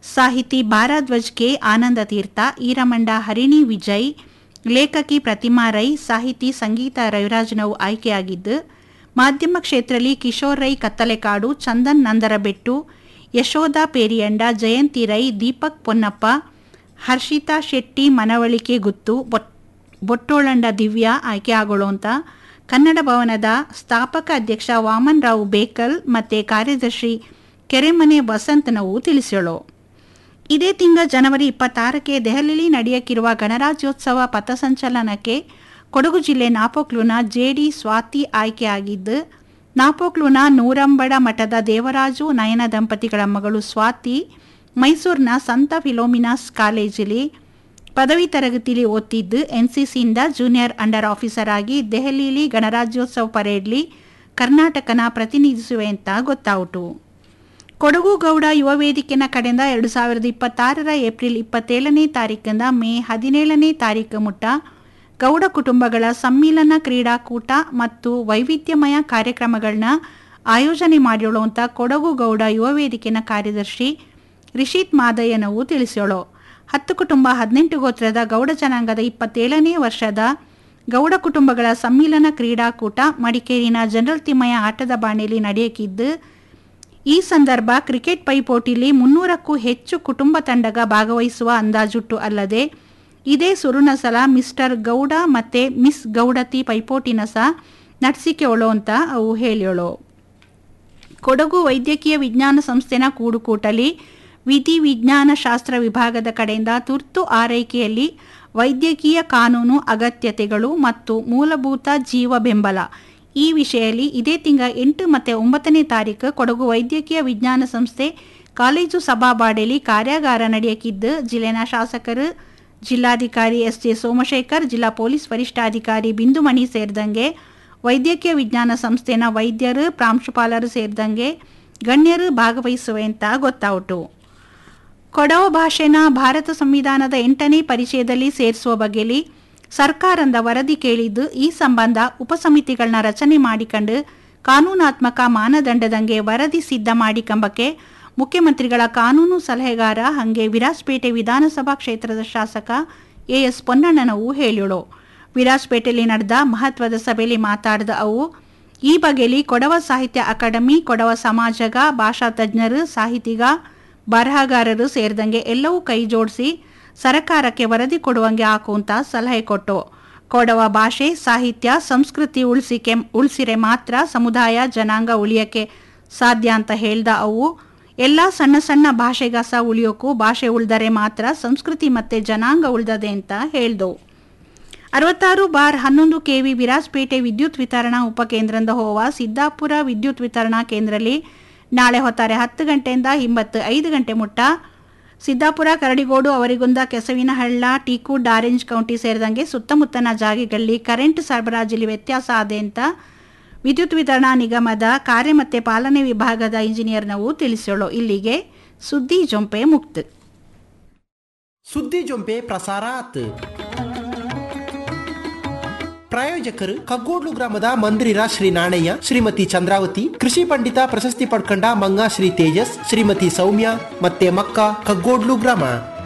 ಸಾಹಿತಿ ಭಾರದ್ವಾಜ್ ಕೆ ಆನಂದ ತೀರ್ಥ ಈರಮಂಡ ಹರಿಣಿ ವಿಜಯ್ ಲೇಖಕಿ ಪ್ರತಿಮಾ ರೈ ಸಾಹಿತಿ ಸಂಗೀತ ರವಿರಾಜ್ನವು ಆಯ್ಕೆಯಾಗಿದ್ದು ಮಾಧ್ಯಮ ಕ್ಷೇತ್ರದಲ್ಲಿ ಕಿಶೋರ್ ರೈ ಕತ್ತಲೆಕಾಡು ಚಂದನ್ ನಂದರಬೆಟ್ಟು ಯಶೋಧ ಪೇರಿಯಂಡ ಜಯಂತಿ ರೈ ದೀಪಕ್ ಪೊನ್ನಪ್ಪ ಹರ್ಷಿತಾ ಶೆಟ್ಟಿ ಮನವಳಿಕೆ ಗುತ್ತು ಬೊಟ್ ಬೊಟ್ಟೋಳಂಡ ದಿವ್ಯಾ ಆಯ್ಕೆಯಾಗೊಳ್ಳೋಂತ ಕನ್ನಡ ಭವನದ ಸ್ಥಾಪಕ ಅಧ್ಯಕ್ಷ ವಾಮನ್ ರಾವ್ ಬೇಕಲ್ ಮತ್ತು ಕಾರ್ಯದರ್ಶಿ ಕೆರೆಮನೆ ವಸಂತನವು ತಿಳಿಸ್ಯಳು ಇದೇ ತಿಂಗಳ ಜನವರಿ ಇಪ್ಪತ್ತಾರಕ್ಕೆ ದೆಹಲಿಯಲ್ಲಿ ನಡೆಯಕ್ಕಿರುವ ಗಣರಾಜ್ಯೋತ್ಸವ ಪಥಸಂಚಲನಕ್ಕೆ ಕೊಡಗು ಜಿಲ್ಲೆ ನಾಪೋಕ್ಲುನ ಜೆಡಿ ಸ್ವಾತಿ ಆಯ್ಕೆಯಾಗಿದ್ದು ನಾಪೋಕ್ಲುನ ನೂರಂಬಡ ಮಠದ ದೇವರಾಜು ನಯನ ದಂಪತಿಗಳ ಮಗಳು ಸ್ವಾತಿ ಮೈಸೂರಿನ ಸಂತ ಫಿಲೋಮಿನಾಸ್ ಕಾಲೇಜಲ್ಲಿ ಪದವಿ ತರಗತಿಯಲ್ಲಿ ಓದ್ತಿದ್ದು ಎನ್ಸಿಸಿಯಿಂದ ಜೂನಿಯರ್ ಅಂಡರ್ ಆಫೀಸರ್ ಆಗಿ ದೆಹಲಿಯಲ್ಲಿ ಗಣರಾಜ್ಯೋತ್ಸವ ಪರೇಡ್ಲಿ ಕರ್ನಾಟಕನ ಪ್ರತಿನಿಧಿಸುವೆ ಅಂತ ಗೊತ್ತಾಯಿತು ಕೊಡಗು ಗೌಡ ಯುವ ವೇದಿಕೆನ ಕಡೆಯಿಂದ ಎರಡು ಸಾವಿರದ ಇಪ್ಪತ್ತಾರರ ಏಪ್ರಿಲ್ ಇಪ್ಪತ್ತೇಳನೇ ತಾರೀಕಿಂದ ಮೇ ಹದಿನೇಳನೇ ತಾರೀಕು ಮುಟ್ಟ ಗೌಡ ಕುಟುಂಬಗಳ ಸಮ್ಮಿಲನ ಕ್ರೀಡಾಕೂಟ ಮತ್ತು ವೈವಿಧ್ಯಮಯ ಕಾರ್ಯಕ್ರಮಗಳನ್ನ ಆಯೋಜನೆ ಮಾಡಿರೋಂಥ ಕೊಡಗು ಗೌಡ ಯುವ ವೇದಿಕೆನ ಕಾರ್ಯದರ್ಶಿ ರಿಷಿತ್ ಮಾದಯ್ಯನವು ತಿಳಿಸೋಳು ಹತ್ತು ಕುಟುಂಬ ಹದಿನೆಂಟು ಗೋತ್ರದ ಗೌಡ ಜನಾಂಗದ ಇಪ್ಪತ್ತೇಳನೇ ವರ್ಷದ ಗೌಡ ಕುಟುಂಬಗಳ ಸಮ್ಮಿಲನ ಕ್ರೀಡಾಕೂಟ ಮಡಿಕೇರಿನ ಜನರಲ್ ತಿಮ್ಮಯ್ಯ ಆಟದ ಬಾಣೆಯಲ್ಲಿ ನಡೆಯಕ್ಕಿದ್ದು ಈ ಸಂದರ್ಭ ಕ್ರಿಕೆಟ್ ಪೈಪೋಟಿಲಿ ಮುನ್ನೂರಕ್ಕೂ ಹೆಚ್ಚು ಕುಟುಂಬ ತಂಡಗ ಭಾಗವಹಿಸುವ ಅಂದಾಜುಟ್ಟು ಅಲ್ಲದೆ ಇದೇ ಸುರುನ ಸಲ ಮಿಸ್ಟರ್ ಗೌಡ ಮತ್ತೆ ಮಿಸ್ ಗೌಡತಿ ಪೈಪೋಟಿನ ಸಹ ನಡ್ಸಿಕೆಯೋಳು ಅಂತ ಅವು ಹೇಳ್ಯೋಳು ಕೊಡಗು ವೈದ್ಯಕೀಯ ವಿಜ್ಞಾನ ಸಂಸ್ಥೆನ ಕೂಡುಕೂಟಲಿ ವಿಧಿ ವಿಜ್ಞಾನ ಶಾಸ್ತ್ರ ವಿಭಾಗದ ಕಡೆಯಿಂದ ತುರ್ತು ಆರೈಕೆಯಲ್ಲಿ ವೈದ್ಯಕೀಯ ಕಾನೂನು ಅಗತ್ಯತೆಗಳು ಮತ್ತು ಮೂಲಭೂತ ಜೀವ ಬೆಂಬಲ ಈ ವಿಷಯದಲ್ಲಿ ಇದೇ ತಿಂಗ ಎಂಟು ಮತ್ತು ಒಂಬತ್ತನೇ ತಾರೀಕು ಕೊಡಗು ವೈದ್ಯಕೀಯ ವಿಜ್ಞಾನ ಸಂಸ್ಥೆ ಕಾಲೇಜು ಸಭಾಬಾಡೆಯಲ್ಲಿ ಕಾರ್ಯಾಗಾರ ನಡೆಯಕ್ಕಿದ್ದು ಜಿಲ್ಲೆನ ಶಾಸಕರು ಜಿಲ್ಲಾಧಿಕಾರಿ ಎಸ್ ಜೆ ಸೋಮಶೇಖರ್ ಜಿಲ್ಲಾ ಪೊಲೀಸ್ ವರಿಷ್ಠಾಧಿಕಾರಿ ಬಿಂದುಮಣಿ ಸೇರಿದಂಗೆ ವೈದ್ಯಕೀಯ ವಿಜ್ಞಾನ ಸಂಸ್ಥೆನ ವೈದ್ಯರು ಪ್ರಾಂಶುಪಾಲರು ಸೇರಿದಂಗೆ ಗಣ್ಯರು ಭಾಗವಹಿಸುವೆ ಅಂತ ಗೊತ್ತಾಯಿತು ಕೊಡವ ಭಾಷೆನ ಭಾರತ ಸಂವಿಧಾನದ ಎಂಟನೇ ಪರಿಚಯದಲ್ಲಿ ಸೇರಿಸುವ ಬಗ್ಗೆಲಿ ಸರ್ಕಾರದ ವರದಿ ಕೇಳಿದ್ದು ಈ ಸಂಬಂಧ ಉಪಸಮಿತಿಗಳನ್ನ ರಚನೆ ಮಾಡಿಕೊಂಡು ಕಾನೂನಾತ್ಮಕ ಮಾನದಂಡದಂಗೆ ವರದಿ ಸಿದ್ಧ ಮಾಡಿಕೊಂಬಕ್ಕೆ ಮುಖ್ಯಮಂತ್ರಿಗಳ ಕಾನೂನು ಸಲಹೆಗಾರ ಹಾಗೆ ವಿರಾಜಪೇಟೆ ವಿಧಾನಸಭಾ ಕ್ಷೇತ್ರದ ಶಾಸಕ ಎ ಎಸ್ ಪೊನ್ನಣ್ಣನವು ಹೇಳಿಳು ವಿರಾಜಪೇಟೆಯಲ್ಲಿ ನಡೆದ ಮಹತ್ವದ ಸಭೆಯಲ್ಲಿ ಮಾತಾಡಿದ ಅವು ಈ ಬಗೆಯಲ್ಲಿ ಕೊಡವ ಸಾಹಿತ್ಯ ಅಕಾಡೆಮಿ ಕೊಡವ ಸಮಾಜಗ ಭಾಷಾ ತಜ್ಞರು ಸಾಹಿತಿಗ ಬರಹಗಾರರು ಸೇರಿದಂಗೆ ಎಲ್ಲವೂ ಕೈ ಜೋಡಿಸಿ ಸರಕಾರಕ್ಕೆ ವರದಿ ಕೊಡುವಂಗೆ ಹಾಕುವಂತ ಸಲಹೆ ಕೊಟ್ಟು ಕೊಡವ ಭಾಷೆ ಸಾಹಿತ್ಯ ಸಂಸ್ಕೃತಿ ಉಳಿಸಿಕೆ ಉಳಿಸಿರೆ ಮಾತ್ರ ಸಮುದಾಯ ಜನಾಂಗ ಉಳಿಯಕ್ಕೆ ಸಾಧ್ಯ ಅಂತ ಹೇಳ್ದ ಅವು ಎಲ್ಲ ಸಣ್ಣ ಸಣ್ಣ ಭಾಷೆಗಾಸ ಉಳಿಯೋಕ್ಕೂ ಭಾಷೆ ಉಳ್ದರೆ ಮಾತ್ರ ಸಂಸ್ಕೃತಿ ಮತ್ತೆ ಜನಾಂಗ ಉಳ್ದದೆ ಅಂತ ಹೇಳ್ದವು ಅರವತ್ತಾರು ಬಾರ್ ಹನ್ನೊಂದು ಕೆವಿ ವಿರಾಜಪೇಟೆ ವಿದ್ಯುತ್ ವಿತರಣಾ ಉಪಕೇಂದ್ರದ ಹೋವ ಸಿದ್ದಾಪುರ ವಿದ್ಯುತ್ ವಿತರಣಾ ಕೇಂದ್ರದಲ್ಲಿ ನಾಳೆ ಹೊತ್ತಾರೆ ಹತ್ತು ಗಂಟೆಯಿಂದ ಹಿಂಬತ್ತು ಐದು ಗಂಟೆ ಮುಟ್ಟ ಸಿದ್ದಾಪುರ ಕರಡಿಗೋಡು ಅವರಿಗುಂದ ಕೆಸವಿನಹಳ್ಳ ಟೀಕೂಡ್ ಆರೆಂಜ್ ಕೌಂಟಿ ಸೇರಿದಂಗೆ ಸುತ್ತಮುತ್ತನ ಜಾಗೆಗಳಲ್ಲಿ ಕರೆಂಟ್ ಸರಬರಾಜಲ್ಲಿ ವ್ಯತ್ಯಾಸ ಆದೆ ಅಂತ ವಿದ್ಯುತ್ ವಿತರಣಾ ನಿಗಮದ ಕಾರ್ಯ ಮತ್ತು ಪಾಲನೆ ವಿಭಾಗದ ಇಂಜಿನಿಯರ್ನವು ತಿಳಿಸೋಳು ಇಲ್ಲಿಗೆ ಸುದ್ದಿ ಜೊಂಪೆ ಮುಕ್ತ ಸುದ್ದಿ ಜೊಂಪೆ ಪ್ರಸಾರ ಆತ್ ಪ್ರಾಯೋಜಕರು ಕಗ್ಗೋಡ್ಲು ಗ್ರಾಮದ ಮಂದಿರ ಶ್ರೀ ನಾಣಯ್ಯ ಶ್ರೀಮತಿ ಚಂದ್ರಾವತಿ ಕೃಷಿ ಪಂಡಿತ ಪ್ರಶಸ್ತಿ ಪಡ್ಕೊಂಡ ಮಂಗ ಶ್ರೀ ತೇಜಸ್ ಶ್ರೀಮತಿ ಸೌಮ್ಯ ಮತ್ತೆ ಮಕ್ಕ ಕಗ್ಗೋಡ್ಲು ಗ್ರಾಮ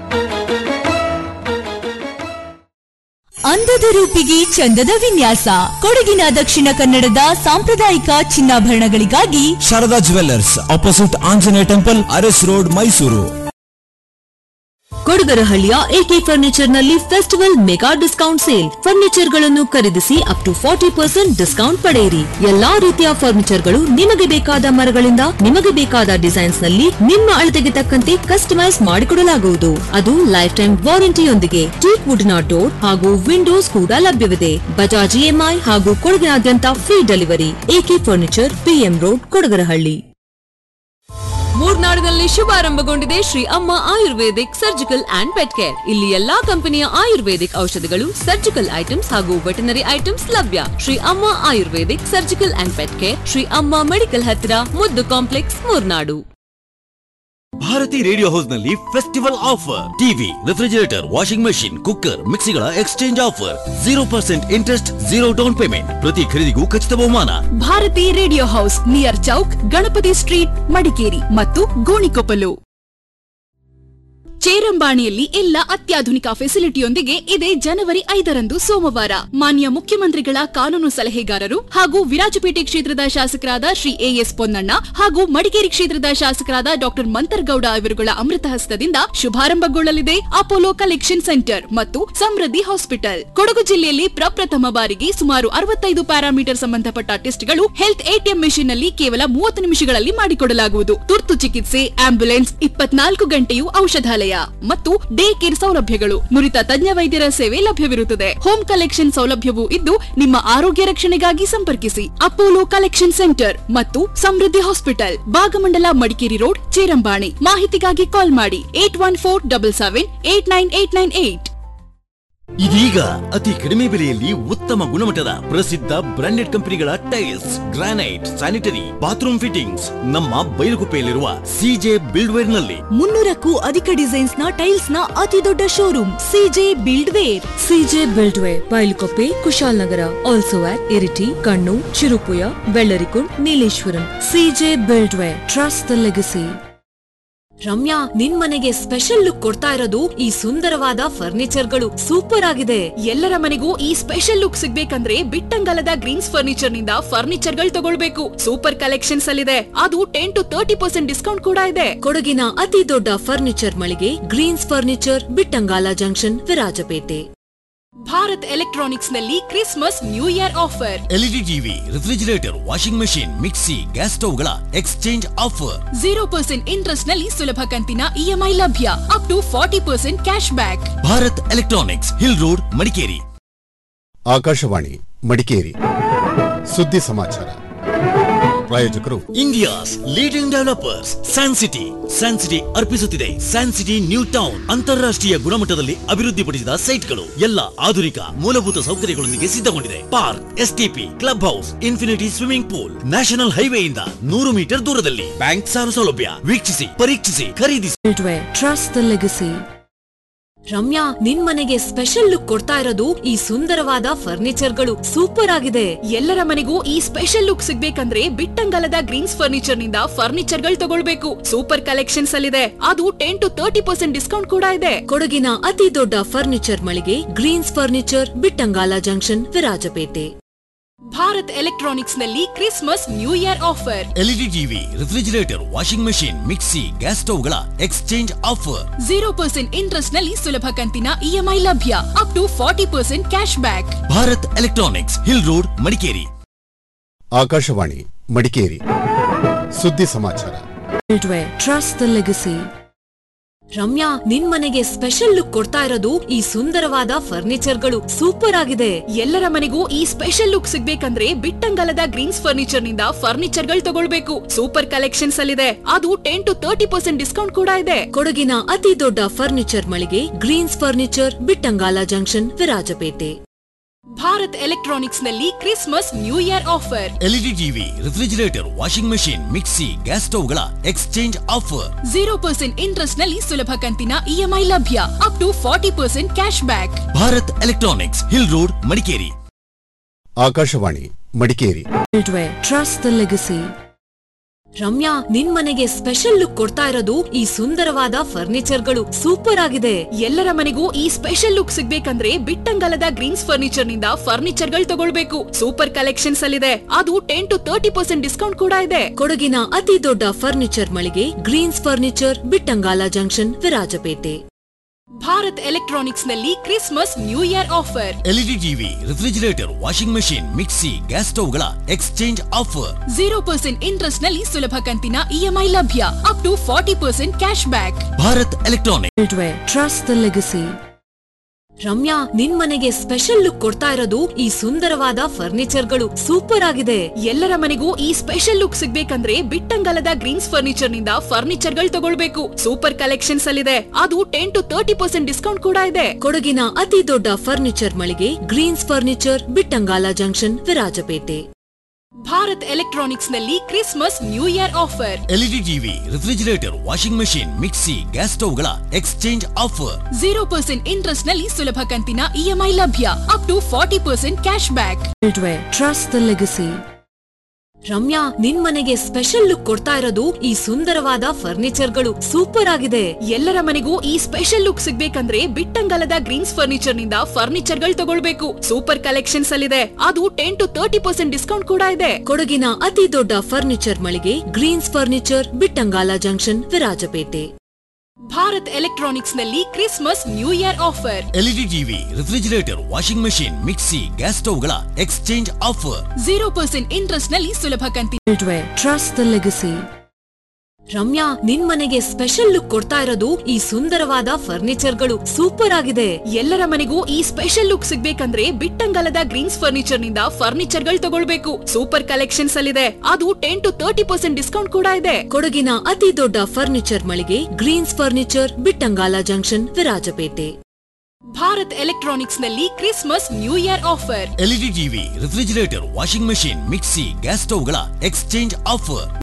ಅಂದದ ರೂಪಿಗೆ ಚಂದದ ವಿನ್ಯಾಸ ಕೊಡಗಿನ ದಕ್ಷಿಣ ಕನ್ನಡದ ಸಾಂಪ್ರದಾಯಿಕ ಚಿನ್ನಾಭರಣಗಳಿಗಾಗಿ Sharada Jewellers opposite Anjaneya temple Aras Road Mysuru ಕೊಡಗರಹಳ್ಳಿಯ ಎಕೆ ಫರ್ನಿಚರ್ ನಲ್ಲಿ festival mega discount sale furniture ಗಳನ್ನು ಖರೀದಿಸಿ up to forty percent discount ಪಡೆಯಿರಿ ಎಲ್ಲಾ ರೀತಿಯ ಫರ್ನಿಚರ್ ಗಳು ನಿಮಗೆ ಬೇಕಾದ ಮರಗಳಿಂದ ನಿಮಗೆ ಬೇಕಾದ ಡಿಸೈನ್ಸ್ ನಲ್ಲಿ ನಿಮ್ಮ ಅಳತೆಗೆ ತಕ್ಕಂತೆ ಕಸ್ಟಮೈಸ್ ಮಾಡಿಕೊಡಲಾಗುವುದು ಅದು ಲೈಫ್ ಟೈಮ್ ವಾರಂಟಿಯೊಂದಿಗೆ ಟೀಕ್ ವುಡ್ನ ಡೋರ್ ಹಾಗೂ ವಿಂಡೋಸ್ ಕೂಡ ಲಭ್ಯವಿದೆ ಬಜಾಜ್ ಇಎಂಐ ಹಾಗೂ ಕೊಡಗಿನಾದ್ಯಂತ free delivery AK Furniture PM Road Kodagarahalli ಮೂರ್ನಾಡಿನಲ್ಲಿ ಶುಭಾರಂಭಗೊಂಡಿದೆ Shri Amma ayurvedic surgical and pet care ಇಲ್ಲಿ ಎಲ್ಲಾ ಕಂಪನಿಯ ಆಯುರ್ವೇದಿಕ್ ಔಷಧಿಗಳು ಸರ್ಜಿಕಲ್ ಐಟಮ್ಸ್ ಹಾಗೂ ವೆಟನರಿ ಐಟಮ್ಸ್ ಲಭ್ಯ Shri Amma ayurvedic surgical and pet care Shri Amma medical ಹತ್ತಿರ Muddu complex Moornadu Bharati Radio House ನಲ್ಲಿ festival offer TV refrigerator washing machine cooker ಮಿಕ್ಸಿಗಳ exchange offer zero percent interest zero down payment ಪ್ರತಿ ಖರೀದಿಗೂ ಖಚಿತ ಬಹುಮಾನ Bharati Radio House near Chowk Ganapati Street Madikeri ಮತ್ತು ಗೋಣಿಕೊಪ್ಪಲು ಚೇರಂಬಾಣಿಯಲ್ಲಿ ಎಲ್ಲ ಅತ್ಯಾಧುನಿಕ ಫೆಸಿಲಿಟಿಯೊಂದಿಗೆ ಇದೇ ಜನವರಿ ಐದರಂದು ಸೋಮವಾರ ಮಾನ್ಯ ಮುಖ್ಯಮಂತ್ರಿಗಳ ಕಾನೂನು ಸಲಹೆಗಾರರು ಹಾಗೂ ವಿರಾಜಪೇಟೆ ಕ್ಷೇತ್ರದ ಶಾಸಕರಾದ ಶ್ರೀ ಎಎಸ್ ಪೊನ್ನಣ್ಣ ಹಾಗೂ ಮಡಿಕೇರಿ ಕ್ಷೇತ್ರದ ಶಾಸಕರಾದ ಡಾಕ್ಟರ್ ಮಂತರ್ಗೌಡ ಇವರುಗಳ ಅಮೃತ ಹಸ್ತದಿಂದ ಶುಭಾರಂಭಗೊಳ್ಳಲಿದೆ ಅಪೋಲೋ ಕಲೆಕ್ಷನ್ ಸೆಂಟರ್ ಮತ್ತು ಸಮೃದ್ಧಿ ಹಾಸ್ಪಿಟಲ್ ಕೊಡಗು ಜಿಲ್ಲೆಯಲ್ಲಿ ಪ್ರಪ್ರಥಮ ಬಾರಿಗೆ ಸುಮಾರು ಅರವತ್ತೈದು ಪ್ಯಾರಾಮೀಟರ್ ಸಂಬಂಧಪಟ್ಟ ಟೆಸ್ಟ್ಗಳು ಹೆಲ್ತ್ ಎಟಿಎಂ ಮೆಷಿನ್ ನಲ್ಲಿ ಕೇವಲ ಮೂವತ್ತು ನಿಮಿಷಗಳಲ್ಲಿ ಮಾಡಿಕೊಡಲಾಗುವುದು ತುರ್ತು ಚಿಕಿತ್ಸೆ ಆಂಬ್ಯುಲೆನ್ಸ್ ಇಪ್ಪತ್ನಾಲ್ಕು ಗಂಟೆಯೂ ಔಷಧಾಲಯ ಮತ್ತು ಡೇ ಕೇರ್ ಸೌಲಭ್ಯಗಳು ನುರಿತ ತಜ್ಞ ವೈದ್ಯರ ಸೇವೆ ಲಭ್ಯವಿರುತ್ತದೆ ಹೋಮ್ ಕಲೆಕ್ಷನ್ ಸೌಲಭ್ಯವೂ ಇದ್ದು ನಿಮ್ಮ ಆರೋಗ್ಯ ರಕ್ಷಣೆಗಾಗಿ ಸಂಪರ್ಕಿಸಿ ಅಪೋಲೋ ಕಲೆಕ್ಷನ್ ಸೆಂಟರ್ ಮತ್ತು ಸಮೃದ್ಧಿ ಹಾಸ್ಪಿಟಲ್ ಭಾಗಮಂಡಲ ಮಡಿಕೇರಿ ರೋಡ್ ಚೇರಂಬಾಣಿ ಮಾಹಿತಿಗಾಗಿ ಕಾಲ್ ಮಾಡಿ eight one four double seven eight nine eight nine eight ಇದೀಗ ಅತಿ ಕಡಿಮೆ ಬೆಲೆಯಲ್ಲಿ ಉತ್ತಮ ಗುಣಮಟ್ಟದ ಪ್ರಸಿದ್ಧ ಬ್ರಾಂಡೆಡ್ ಕಂಪನಿಗಳ tiles granite sanitary bathroom fittings ನಮ್ಮ ಬೈಲುಗುಪ್ಪೆಯಲ್ಲಿರುವ ಸಿಜೆ ಬಿಲ್ಡ್ವೇರ್ ನಲ್ಲಿ ಮುನ್ನೂರಕ್ಕೂ ಅಧಿಕ ಡಿಸೈನ್ಸ್ ನ ಟೈಲ್ಸ್ ನ ಅತಿ ದೊಡ್ಡ showroom CJ Buildware CJ Buildware Bylakuppe Kushalnagar also at Iritty Kannur Cherupuzha Vellarikundu Nileshwaram CJ Buildware trust the legacy Ramya ನಿನ್ ಮನೆಗೆ ಸ್ಪೆಷಲ್ ಲುಕ್ ಕೊಡ್ತಾ ಇರೋದು ಈ ಸುಂದರವಾದ ಫರ್ನಿಚರ್ಗಳು ಸೂಪರ್ ಆಗಿದೆ ಎಲ್ಲರ ಮನೆಗೂ ಈ ಸ್ಪೆಷಲ್ ಲುಕ್ ಸಿಗ್ಬೇಕಂದ್ರೆ ಬಿಟ್ಟಂಗಲದ ಗ್ರೀನ್ಸ್ ಫರ್ನಿಚರ್ ನಿಂದ ಫರ್ನಿಚರ್ ಗಳು ತಗೊಳ್ಬೇಕು ಸೂಪರ್ ಕಲೆಕ್ಷನ್ಸ್ ಅಲ್ಲಿದೆ ಅದು ten to thirty percent discount ಕೂಡ ಇದೆ ಕೊಡಗಿನ ಅತಿ ದೊಡ್ಡ ಫರ್ನಿಚರ್ ಮಳಿಗೆ Greens Furniture Bittangala junction Virajpet Bharat Electronics ನಲ್ಲಿ Christmas New Year offer LED TV refrigerator washing machine mixie gas ಸ್ಟವ್ಗಳ exchange offer zero percent interest ನಲ್ಲಿ ಸುಲಭ ಕಂತಿನ ಇಎಂಐ ಲಭ್ಯ up to forty percent cashback Bharat Electronics Hill road Madikeri Akashvani Madikeri ಸುದ್ದಿ ಸಮಾಚಾರ ಪ್ರಾಯೋಜಕರು India's leading developers San City San City ಅರ್ಪಿಸುತ್ತಿದೆ San City New Town ಅಂತಾರಾಷ್ಟ್ರೀಯ ಗುಣಮಟ್ಟದಲ್ಲಿ ಅಭಿವೃದ್ಧಿಪಡಿಸಿದ ಸೈಟ್ಗಳು ಎಲ್ಲ ಆಧುನಿಕ ಮೂಲಭೂತ ಸೌಕರ್ಯಗಳೊಂದಿಗೆ ಸಿದ್ಧಗೊಂಡಿದೆ park STP club house infinity swimming pool national ಹೈವೇಯಿಂದ ನೂರು ಮೀಟರ್ ದೂರದಲ್ಲಿ ಬ್ಯಾಂಕ್ ಸಾಲ ಸೌಲಭ್ಯ ವೀಕ್ಷಿಸಿ ಪರೀಕ್ಷಿಸಿ ಖರೀದಿಸಿ Buildware trust the legacy Ramya ನಿನ್ ಮನೆಗೆ ಸ್ಪೆಷಲ್ ಲುಕ್ ಕೊಡ್ತಾ ಇರೋದು ಈ ಸುಂದರವಾದ ಫರ್ನಿಚರ್ಗಳು ಸೂಪರ್ ಆಗಿದೆ ಎಲ್ಲರ ಮನೆಗೂ ಈ ಸ್ಪೆಷಲ್ ಲುಕ್ ಸಿಗ್ಬೇಕಂದ್ರೆ ಬಿಟ್ಟಂಗಲದ ಗ್ರೀನ್ಸ್ ಫರ್ನಿಚರ್ ನಿಂದ ಫರ್ನಿಚರ್ ಗಳು ತಗೊಳ್ಬೇಕು ಸೂಪರ್ ಕಲೆಕ್ಷನ್ಸ್ ಅಲ್ಲಿದೆ ಅದು ten to thirty percent discount ಕೂಡ ಇದೆ ಕೊಡಗಿನ ಅತಿ ದೊಡ್ಡ ಫರ್ನಿಚರ್ ಮಳಿಗೆ Greens Furniture Bittangala junction Virajpet Bharat Electronics ನಲ್ಲಿ Christmas New Year offer LED TV refrigerator washing machine mixie gas ಸ್ಟವ್ಗಳ exchange offer zero percent interest ನಲ್ಲಿ ಸುಲಭ ಕಂತಿನ ಇಎಂಐ ಲಭ್ಯ up to forty percent cashback Bharat Electronics Hill road Madikeri Akashvani Madikeri ಸುದ್ದಿ ಸಮಾಚಾರ Buildware trust the legacy Ramya ನಿನ್ ಮನೆಗೆ special look ಕೊಡ್ತಾ ಇರೋದು ಈ ಸುಂದರವಾದ ಫರ್ನಿಚರ್ಗಳು ಸೂಪರ್ ಆಗಿದೆ ಎಲ್ಲರ ಮನೆಗೂ ಈ ಸ್ಪೆಷಲ್ ಲುಕ್ ಸಿಗ್ಬೇಕಂದ್ರೆ ಬಿಟ್ಟಂಗಲದ ಗ್ರೀನ್ಸ್ ಫರ್ನಿಚರ್ ನಿಂದ ಫರ್ನಿಚರ್ ಗಳು ತಗೊಳ್ಬೇಕು ಸೂಪರ್ ಕಲೆಕ್ಷನ್ಸ್ ಅಲ್ಲಿದೆ ಅದು ten to thirty percent discount ಕೂಡ ಇದೆ ಕೊಡಗಿನ ಅತಿ ದೊಡ್ಡ ಫರ್ನಿಚರ್ ಮಳಿಗೆ Greens Furniture Bittangala junction Virajpet Bharat Electronics ನಲ್ಲಿ Christmas New Year offer LED TV refrigerator washing machine mixie gas ಸ್ಟವ್ಗಳ exchange offer zero percent interest ನಲ್ಲಿ ಸುಲಭ ಕಂತಿನ ಇಎಂಐ ಲಭ್ಯ up to forty percent cashback Bharat Electronics Hill road Madikeri Akashvani Madikeri Buildware trust the legacy Ramya ನಿನ್ ಮನೆಗೆ special look ಕೊಡ್ತಾ ಇರೋದು ಈ ಸುಂದರವಾದ ಫರ್ನಿಚರ್ಗಳು ಸೂಪರ್ ಆಗಿದೆ ಎಲ್ಲರ ಮನೆಗೂ ಈ ಸ್ಪೆಷಲ್ ಲುಕ್ ಸಿಗ್ಬೇಕಂದ್ರೆ ಬಿಟ್ಟಂಗಲದ ಗ್ರೀನ್ಸ್ ಫರ್ನಿಚರ್ ನಿಂದ ಫರ್ನಿಚರ್ ಗಳು ತಗೊಳ್ಬೇಕು ಸೂಪರ್ ಕಲೆಕ್ಷನ್ಸ್ ಅಲ್ಲಿದೆ ಅದು ten to thirty percent discount ಕೂಡ ಇದೆ ಕೊಡಗಿನ ಅತಿ ದೊಡ್ಡ ಫರ್ನಿಚರ್ ಮಳಿಗೆ Greens Furniture Bittangala junction Virajpet Bharat Electronics ನಲ್ಲಿ Christmas New Year offer LED TV refrigerator washing machine mixie gas ಸ್ಟವ್ಗಳ exchange offer zero percent interest ನಲ್ಲಿ ಸುಲಭ ಕಂತಿನ ಇಎಂಐ ಲಭ್ಯ up to forty percent cashback Bharat Electronic Buildware trust the legacy Ramya ನಿನ್ ಮನೆಗೆ special look ಕೊಡ್ತಾ ಇರೋದು ಈ ಸುಂದರವಾದ ಫರ್ನಿಚರ್ಗಳು ಸೂಪರ್ ಆಗಿದೆ ಎಲ್ಲರ ಮನೆಗೂ ಈ ಸ್ಪೆಷಲ್ ಲುಕ್ ಸಿಗ್ಬೇಕಂದ್ರೆ ಬಿಟ್ಟಂಗಲದ ಗ್ರೀನ್ಸ್ ಫರ್ನಿಚರ್ ನಿಂದ ಫರ್ನಿಚರ್ ಗಳು ತಗೊಳ್ಬೇಕು ಸೂಪರ್ ಕಲೆಕ್ಷನ್ಸ್ ಅಲ್ಲಿದೆ ಅದು ten to thirty percent discount ಕೂಡ ಇದೆ ಕೊಡಗಿನ ಅತಿ ದೊಡ್ಡ ಫರ್ನಿಚರ್ ಮಳಿಗೆ Greens Furniture Bittangala junction Virajpet Bharat Electronics ನಲ್ಲಿ Christmas New Year offer LED TV refrigerator washing machine mixie gas ಸ್ಟವ್ಗಳ exchange offer zero percent interest ನಲ್ಲಿ ಸುಲಭ ಕಂತಿನ ಇಎಂಐ ಲಭ್ಯ up to forty percent cashback Buildware trust the legacy Ramya ನಿನ್ ಮನೆಗೆ special look ಕೊಡ್ತಾ ಇರೋದು ಈ ಸುಂದರವಾದ ಫರ್ನಿಚರ್ಗಳು ಸೂಪರ್ ಆಗಿದೆ ಎಲ್ಲರ ಮನೆಗೂ ಈ ಸ್ಪೆಷಲ್ ಲುಕ್ ಸಿಗ್ಬೇಕಂದ್ರೆ ಬಿಟ್ಟಂಗಲದ ಗ್ರೀನ್ಸ್ ಫರ್ನಿಚರ್ ನಿಂದ ಫರ್ನಿಚರ್ ಗಳು ತಗೊಳ್ಬೇಕು ಸೂಪರ್ ಕಲೆಕ್ಷನ್ಸ್ ಅಲ್ಲಿದೆ ಅದು ten to thirty percent discount ಕೂಡ ಇದೆ ಕೊಡಗಿನ ಅತಿ ದೊಡ್ಡ ಫರ್ನಿಚರ್ ಮಳಿಗೆ Greens Furniture Bittangala junction Virajpet Bharat Electronics ನಲ್ಲಿ Christmas New Year offer LED TV refrigerator washing machine mixie gas ಸ್ಟವ್ಗಳ exchange offer zero percent interest ನಲ್ಲಿ ಸುಲಭ ಕಂತಿ ಟ್ರಸ್ಟ್ ದ ಲೆಗಸಿ ರಮ್ಯಾ ನಿನ್ ಮನೆಗೆ ಸ್ಪೆಷಲ್ ಲುಕ್ ಕೊಡ್ತಾ ಇರೋದು ಈ ಸುಂದರವಾದ ಫರ್ನಿಚರ್ಗಳು ಸೂಪರ್ ಆಗಿದೆ ಎಲ್ಲರ ಮನೆಗೂ ಈ ಸ್ಪೆಷಲ್ ಲುಕ್ ಸಿಗ್ಬೇಕಂದ್ರೆ ಬಿಟ್ಟಂಗಲದ ಗ್ರೀನ್ಸ್ ಫರ್ನಿಚರ್ ನಿಂದ ಫರ್ನಿಚರ್ ಗಳು ತಗೊಳ್ಬೇಕು ಸೂಪರ್ ಕಲೆಕ್ಷನ್ಸ್ ಅಲ್ಲಿದೆ ಅದು ten to thirty percent discount ಕೂಡ ಇದೆ ಕೊಡಗಿನ ಅತಿ ದೊಡ್ಡ ಫರ್ನಿಚರ್ ಮಳಿಗೆ Greens Furniture Bittangala junction Virajpet Bharat Electronics ನಲ್ಲಿ Christmas New Year offer LED TV refrigerator washing machine mixie gas ಸ್ಟವ್ಗಳ ಎಕ್ಸ್ಚೇಂಜ್ ಆಫರ್